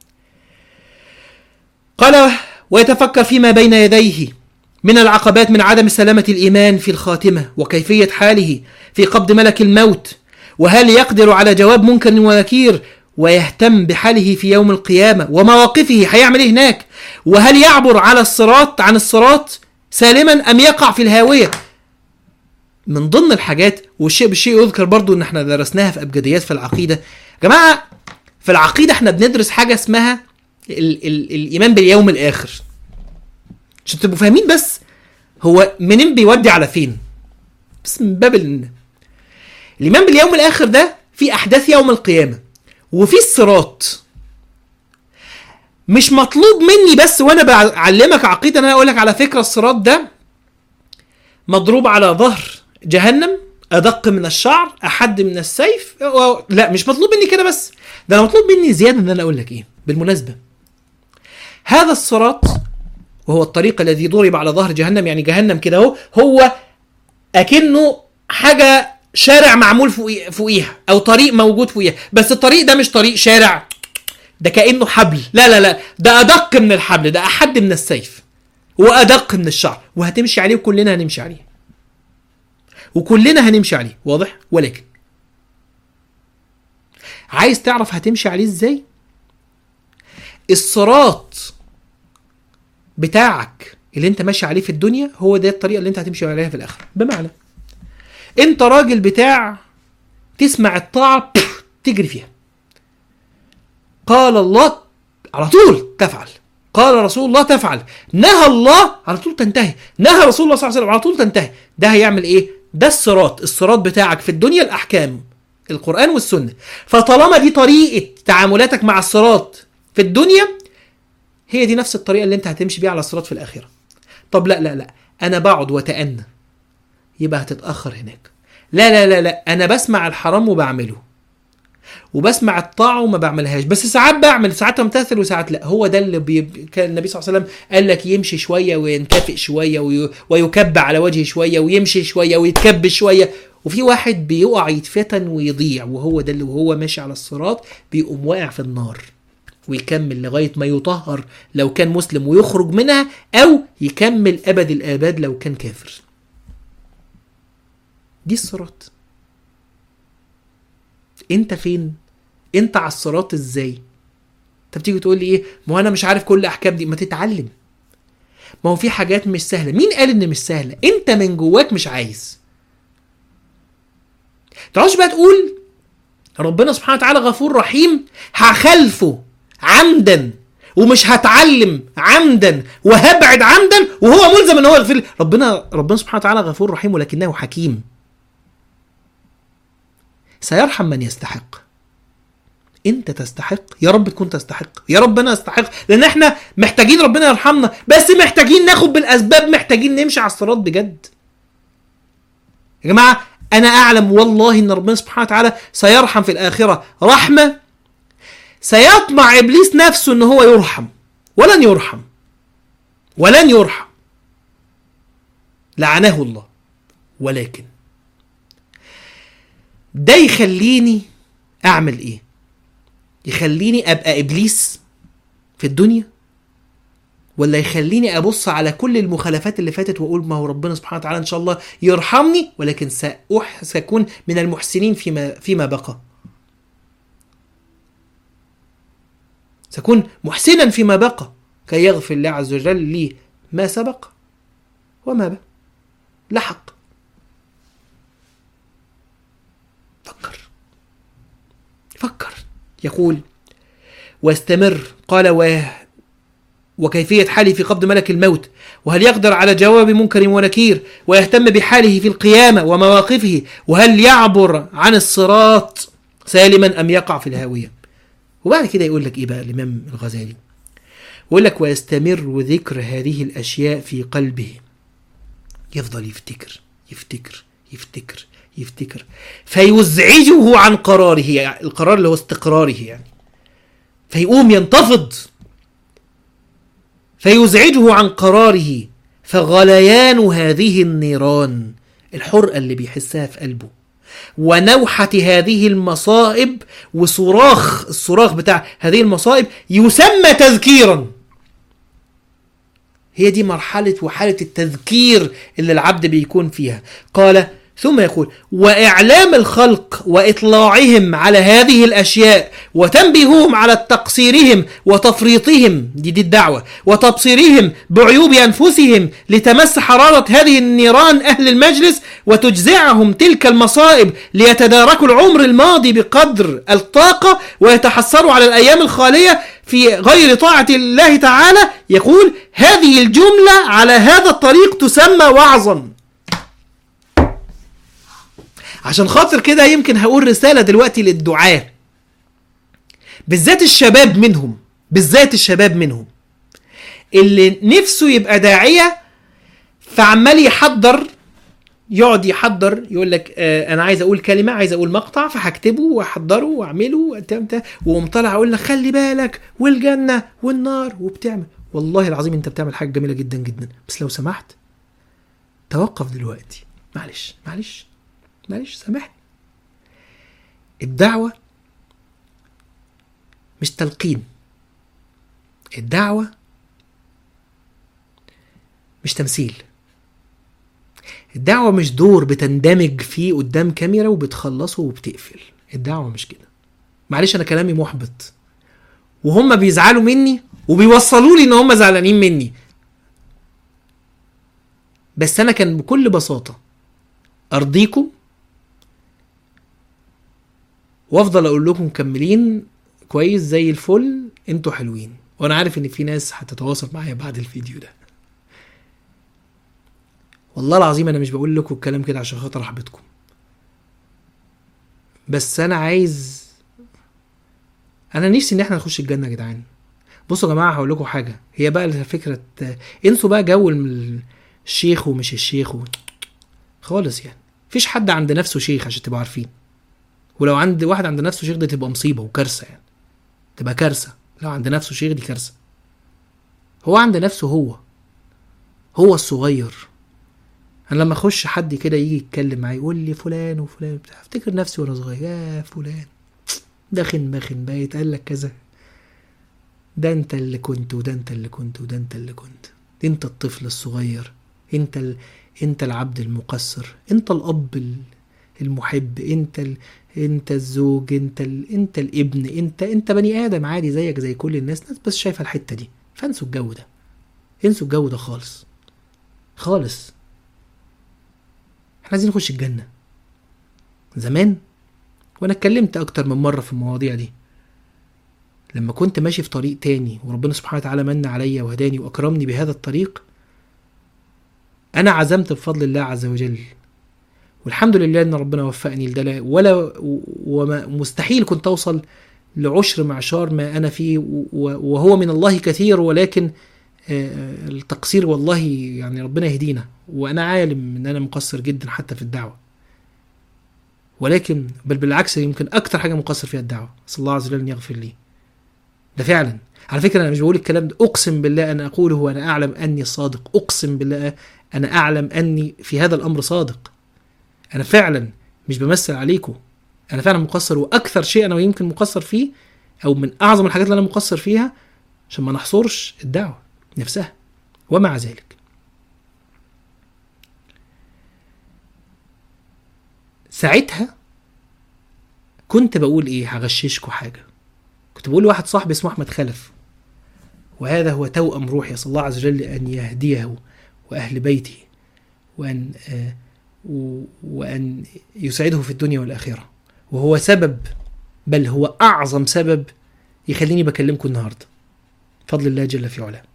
قال ويتفكر فيما بين يديه من العقبات من عدم سلامة الإيمان في الخاتمة وكيفية حاله في قبض ملك الموت وهل يقدر على جواب منكر ونكير ويهتم بحاله في يوم القيامة ومواقفه هيعمل ايه هناك وهل يعبر على الصراط عن الصراط سالما أم يقع في الهاوية من ضمن الحاجات والشيء بالشيء يذكر برضو ان احنا درسناها في ابجديات في العقيدة يا جماعة في العقيدة احنا بندرس حاجة اسمها ال ال الايمان باليوم الاخر عشان تبقوا فاهمين بس هو منين بيودي على فين بس من باب ال... الايمان باليوم الاخر ده في احداث يوم القيامه وفي الصراط مش مطلوب مني بس وانا بعلمك عقيده ان انا اقول لك على فكره الصراط ده مضروب على ظهر جهنم ادق من الشعر احد من السيف و... لا مش مطلوب مني كده بس ده أنا مطلوب مني زياده ان انا اقول لك ايه بالمناسبه هذا الصراط وهو الطريق الذي ضرب على ظهر جهنم يعني جهنم كده اهو هو اكنه حاجه شارع معمول فوقي- فوقيها او طريق موجود فوقيها بس الطريق ده مش طريق شارع ده كانه حبل لا لا لا ده ادق من الحبل ده احد من السيف وادق من الشعر وهتمشي عليه وكلنا هنمشي عليه وكلنا هنمشي عليه واضح ولكن عايز تعرف هتمشي عليه ازاي الصراط بتاعك اللي انت ماشي عليه في الدنيا هو ده الطريقه اللي انت هتمشي عليها في الاخره بمعنى انت راجل بتاع تسمع الطاعه بف، تجري فيها قال الله على طول تفعل قال رسول الله تفعل نهى الله على طول تنتهي نهى رسول الله صلى الله عليه وسلم على طول تنتهي ده هيعمل ايه ده الصراط الصراط بتاعك في الدنيا الاحكام القران والسنه فطالما دي طريقه تعاملاتك مع الصراط في الدنيا هي دي نفس الطريقه اللي انت هتمشي بيها على الصراط في الاخره طب لا لا لا انا بقعد واتأنى يبقى هتتاخر هناك لا لا لا لا انا بسمع الحرام وبعمله وبسمع الطاعه وما بعملهاش بس ساعات بعمل ساعات امتثل وساعات لا هو ده اللي بي... كان النبي صلى الله عليه وسلم قال لك يمشي شويه وينكفئ شويه وي... ويكب على وجهه شويه ويمشي شويه ويتكب شويه وفي واحد بيقع يتفتن ويضيع وهو ده اللي وهو ماشي على الصراط بيقوم واقع في النار ويكمل لغايه ما يطهر لو كان مسلم ويخرج منها او يكمل ابد الاباد لو كان كافر دي الصراط انت فين انت على الصراط ازاي انت بتيجي تقول لي ايه ما هو انا مش عارف كل الاحكام دي ما تتعلم ما هو في حاجات مش سهله مين قال ان مش سهله انت من جواك مش عايز تعالش بقى تقول ربنا سبحانه وتعالى غفور رحيم هخلفه عمدا ومش هتعلم عمدا وهبعد عمدا وهو ملزم ان هو يغفر لي. ربنا ربنا سبحانه وتعالى غفور رحيم ولكنه حكيم سيرحم من يستحق انت تستحق يا رب تكون تستحق يا رب انا استحق لان احنا محتاجين ربنا يرحمنا بس محتاجين ناخد بالاسباب محتاجين نمشي على الصراط بجد يا جماعه انا اعلم والله ان ربنا سبحانه وتعالى سيرحم في الاخره رحمه سيطمع ابليس نفسه ان هو يرحم ولن يرحم ولن يرحم لعنه الله ولكن ده يخليني اعمل ايه يخليني ابقى ابليس في الدنيا ولا يخليني ابص على كل المخالفات اللي فاتت واقول ما هو ربنا سبحانه وتعالى ان شاء الله يرحمني ولكن سأح ساكون من المحسنين فيما فيما بقى سأكون محسنا فيما بقى كي يغفر الله عز وجل لي ما سبق وما بقى لحق فكر فكر يقول واستمر قال و وكيفية حاله في قبض ملك الموت وهل يقدر على جواب منكر ونكير ويهتم بحاله في القيامة ومواقفه وهل يعبر عن الصراط سالما أم يقع في الهاوية وبعد كده يقول لك إيه بقى الإمام الغزالي يقول لك ويستمر ذكر هذه الأشياء في قلبه يفضل يفتكر يفتكر يفتكر يفتكر فيزعجه عن قراره يعني القرار اللي هو استقراره يعني فيقوم ينتفض فيزعجه عن قراره فغليان هذه النيران الحرقة اللي بيحسها في قلبه ونوحة هذه المصائب وصراخ الصراخ بتاع هذه المصائب يسمى تذكيرا هي دي مرحلة وحالة التذكير اللي العبد بيكون فيها قال ثم يقول وإعلام الخلق وإطلاعهم على هذه الأشياء وتنبيههم على تقصيرهم وتفريطهم دي, دي الدعوة وتبصيرهم بعيوب أنفسهم لتمس حرارة هذه النيران أهل المجلس وتجزعهم تلك المصائب ليتداركوا العمر الماضي بقدر الطاقة ويتحسروا على الأيام الخالية في غير طاعة الله تعالى يقول هذه الجملة على هذا الطريق تسمى وعظا عشان خاطر كده يمكن هقول رسالة دلوقتي للدعاة بالذات الشباب منهم بالذات الشباب منهم اللي نفسه يبقى داعية فعمال يحضر يقعد يحضر يقول لك آه انا عايز اقول كلمه عايز اقول مقطع فهكتبه واحضره واعمله واقوم طالع اقول لك خلي بالك والجنه والنار وبتعمل والله العظيم انت بتعمل حاجه جميله جدا جدا بس لو سمحت توقف دلوقتي معلش معلش معلش سامحني الدعوة مش تلقين الدعوة مش تمثيل الدعوة مش دور بتندمج فيه قدام كاميرا وبتخلصه وبتقفل الدعوة مش كده معلش أنا كلامي محبط وهم بيزعلوا مني وبيوصلوا لي إن هم زعلانين مني بس أنا كان بكل بساطة أرضيكم وافضل اقول لكم مكملين كويس زي الفل انتوا حلوين وانا عارف ان في ناس هتتواصل معايا بعد الفيديو ده والله العظيم انا مش بقول لكم الكلام كده عشان خاطر احبطكم بس انا عايز انا نفسي ان احنا نخش الجنه يا جدعان بصوا يا جماعه هقول لكم حاجه هي بقى فكره انسوا بقى جو الشيخ ومش الشيخ و... خالص يعني مفيش حد عند نفسه شيخ عشان تبقوا عارفين ولو عند واحد عند نفسه شيخ دي تبقى مصيبه وكارثه يعني تبقى كارثه لو عند نفسه شيخ دي كارثه هو عند نفسه هو هو الصغير انا لما اخش حد كده يجي يتكلم معايا يقول لي فلان وفلان بتاع افتكر نفسي وانا صغير يا فلان داخن باخن بقى يتقال لك كذا ده انت اللي كنت وده انت اللي كنت وده انت اللي كنت انت الطفل الصغير انت ال... انت العبد المقصر انت الاب المحب انت ال... انت الزوج انت ال... انت الابن انت انت بني ادم عادي زيك زي كل الناس ناس بس شايفه الحته دي فانسوا الجو ده انسوا الجو ده خالص خالص احنا عايزين نخش الجنه زمان وانا اتكلمت اكتر من مره في المواضيع دي لما كنت ماشي في طريق تاني وربنا سبحانه وتعالى من عليا وهداني واكرمني بهذا الطريق انا عزمت بفضل الله عز وجل والحمد لله ان ربنا وفقني لده ولا وما مستحيل كنت اوصل لعشر معشار ما انا فيه وهو من الله كثير ولكن التقصير والله يعني ربنا يهدينا وانا عالم ان انا مقصر جدا حتى في الدعوه ولكن بل بالعكس يمكن اكتر حاجه مقصر فيها الدعوه صلى الله عز وجل ان يغفر لي ده فعلا على فكره انا مش بقول الكلام ده اقسم بالله انا اقوله وانا اعلم اني صادق اقسم بالله انا اعلم اني في هذا الامر صادق انا فعلا مش بمثل عليكم انا فعلا مقصر واكثر شيء انا يمكن مقصر فيه او من اعظم الحاجات اللي انا مقصر فيها عشان ما نحصرش الدعوه نفسها ومع ذلك ساعتها كنت بقول ايه هغششكوا حاجه كنت بقول لواحد صاحبي اسمه احمد خلف وهذا هو توأم روحي اسال الله عز وجل ان يهديه واهل بيته وان آه وان يسعده في الدنيا والاخره وهو سبب بل هو اعظم سبب يخليني بكلمكم النهارده فضل الله جل في علاه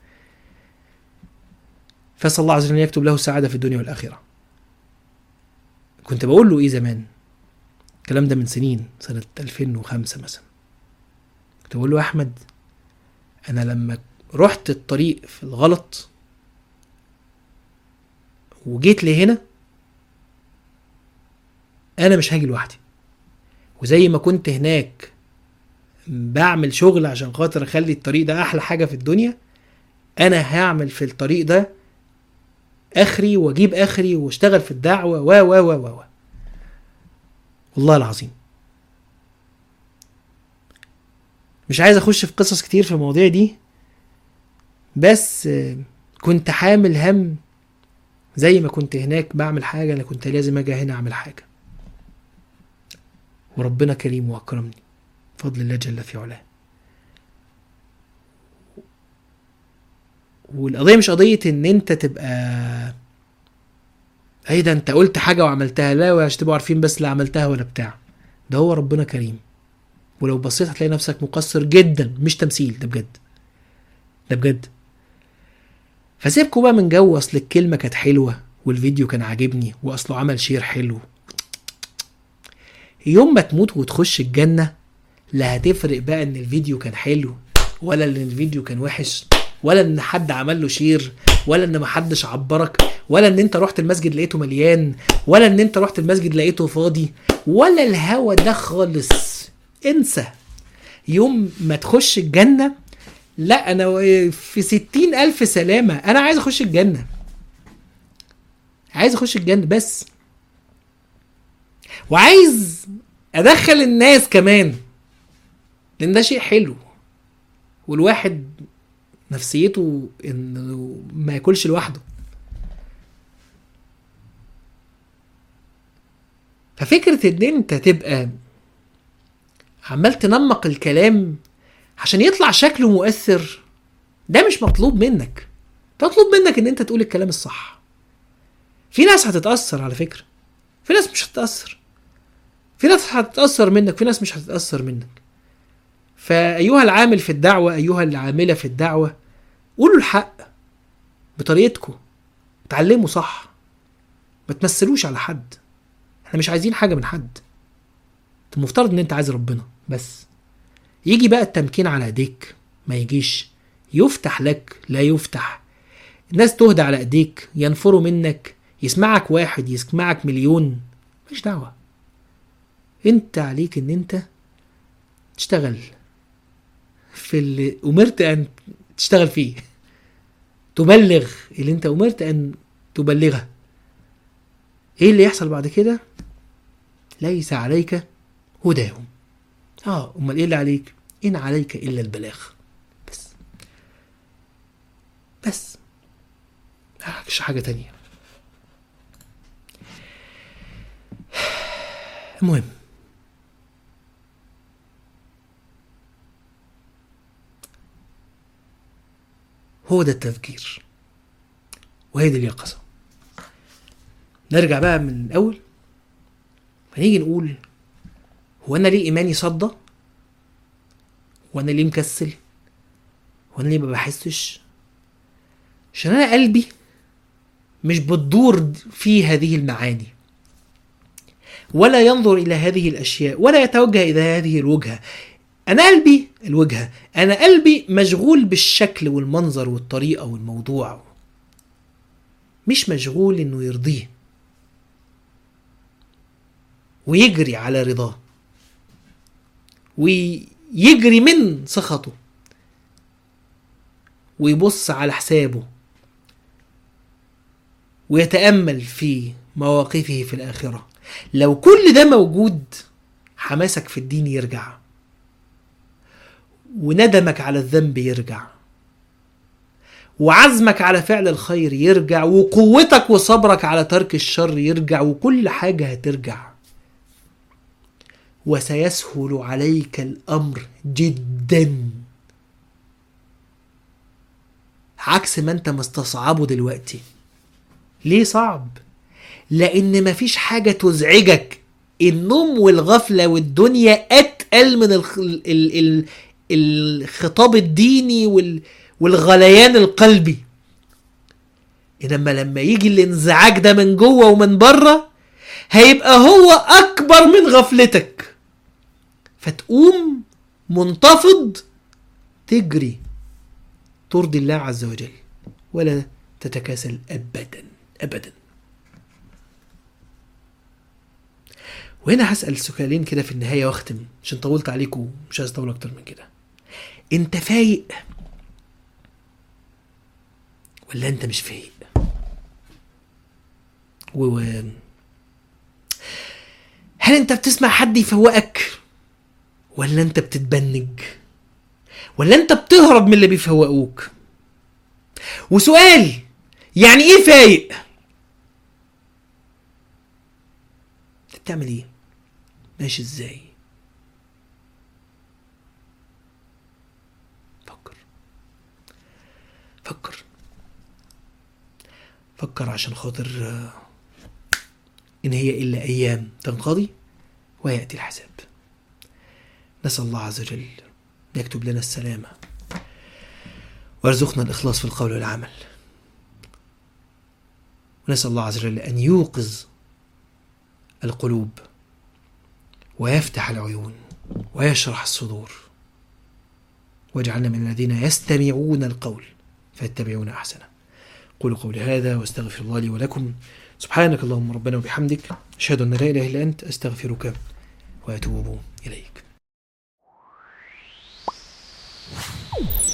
فاسال الله عز وجل ان يكتب له السعاده في الدنيا والاخره كنت بقول له ايه زمان الكلام ده من سنين سنه 2005 مثلا كنت بقول له يا احمد انا لما رحت الطريق في الغلط وجيت لهنا انا مش هاجي لوحدي وزي ما كنت هناك بعمل شغل عشان خاطر اخلي الطريق ده احلى حاجه في الدنيا انا هعمل في الطريق ده اخري واجيب اخري واشتغل في الدعوه و و و و و والله العظيم مش عايز اخش في قصص كتير في المواضيع دي بس آه، كنت حامل هم زي ما كنت هناك بعمل حاجه انا كنت لازم اجي هنا اعمل حاجه وربنا كريم واكرمني بفضل الله جل في علاه والقضيه مش قضيه ان انت تبقى ايه ده انت قلت حاجه وعملتها لا عشان تبقوا عارفين بس لا عملتها ولا بتاع ده هو ربنا كريم ولو بصيت هتلاقي نفسك مقصر جدا مش تمثيل ده بجد ده بجد فسيبكوا بقى من جو اصل الكلمه كانت حلوه والفيديو كان عاجبني واصله عمل شير حلو يوم ما تموت وتخش الجنه لا هتفرق بقى ان الفيديو كان حلو ولا ان الفيديو كان وحش ولا ان حد عمل له شير ولا ان محدش عبرك ولا ان انت رحت المسجد لقيته مليان ولا ان انت رحت المسجد لقيته فاضي ولا الهوا ده خالص انسى يوم ما تخش الجنة لا انا في ستين الف سلامة انا عايز اخش الجنة عايز اخش الجنة بس وعايز ادخل الناس كمان لان ده شيء حلو والواحد نفسيته انه ما ياكلش لوحده ففكرة ان انت تبقى عمال تنمق الكلام عشان يطلع شكله مؤثر ده مش مطلوب منك ده مطلوب منك ان انت تقول الكلام الصح في ناس هتتأثر على فكرة في ناس مش هتتأثر في ناس هتتأثر منك في ناس مش هتتأثر منك فأيها العامل في الدعوة أيها العاملة في الدعوة قولوا الحق بطريقتكم اتعلموا صح ما تمثلوش على حد احنا مش عايزين حاجة من حد المفترض ان انت عايز ربنا بس يجي بقى التمكين على ايديك ما يجيش يفتح لك لا يفتح الناس تهدى على ايديك ينفروا منك يسمعك واحد يسمعك مليون مش دعوة انت عليك ان انت تشتغل في اللي امرت ان تشتغل فيه تبلغ اللي انت امرت ان تبلغه ايه اللي يحصل بعد كده ليس عليك هداهم اه امال ايه اللي عليك ان عليك الا البلاغ بس بس مش حاجه تانية المهم هو ده التفكير وهي دي اليقظة نرجع بقى من الأول فنيجي نقول هو أنا ليه إيماني صدى؟ هو أنا ليه مكسل؟ هو أنا ليه ما بحسش؟ عشان أنا قلبي مش بتدور في هذه المعاني ولا ينظر إلى هذه الأشياء ولا يتوجه إلى هذه الوجهة أنا قلبي الوجهة أنا قلبي مشغول بالشكل والمنظر والطريقة والموضوع مش مشغول إنه يرضيه ويجري على رضاه ويجري من سخطه ويبص على حسابه ويتأمل في مواقفه في الآخرة لو كل ده موجود حماسك في الدين يرجع وندمك على الذنب يرجع وعزمك على فعل الخير يرجع وقوتك وصبرك على ترك الشر يرجع وكل حاجة هترجع وسيسهل عليك الأمر جدا عكس ما انت مستصعبه دلوقتي ليه صعب لان مفيش حاجة تزعجك النوم والغفلة والدنيا أتقل بيتقال من الخ... ال... ال... ال... الخطاب الديني وال... والغليان القلبي انما لما يجي الانزعاج ده من جوه ومن بره هيبقى هو اكبر من غفلتك فتقوم منتفض تجري ترضي الله عز وجل ولا تتكاسل ابدا ابدا وهنا هسأل سؤالين كده في النهاية واختم عشان طولت عليكم مش عايز اطول اكتر من كده انت فايق ولا انت مش فايق و هل انت بتسمع حد يفوقك ولا انت بتتبنج ولا انت بتهرب من اللي بيفوقوك وسؤال يعني ايه فايق انت بتعمل ايه ماشي ازاي فكر فكر فكر عشان خاطر آه، إن هي إلا أيام تنقضي ويأتي الحساب نسأل الله عز وجل أن يكتب لنا السلامة ويرزقنا الإخلاص في القول والعمل ونسأل الله عز وجل أن يوقظ القلوب ويفتح العيون ويشرح الصدور واجعلنا من الذين يستمعون القول فيتبعون أحسنه قولوا قولي هذا واستغفر الله لي ولكم سبحانك اللهم ربنا وبحمدك أشهد أن لا إله إلا أنت أستغفرك وأتوب إليك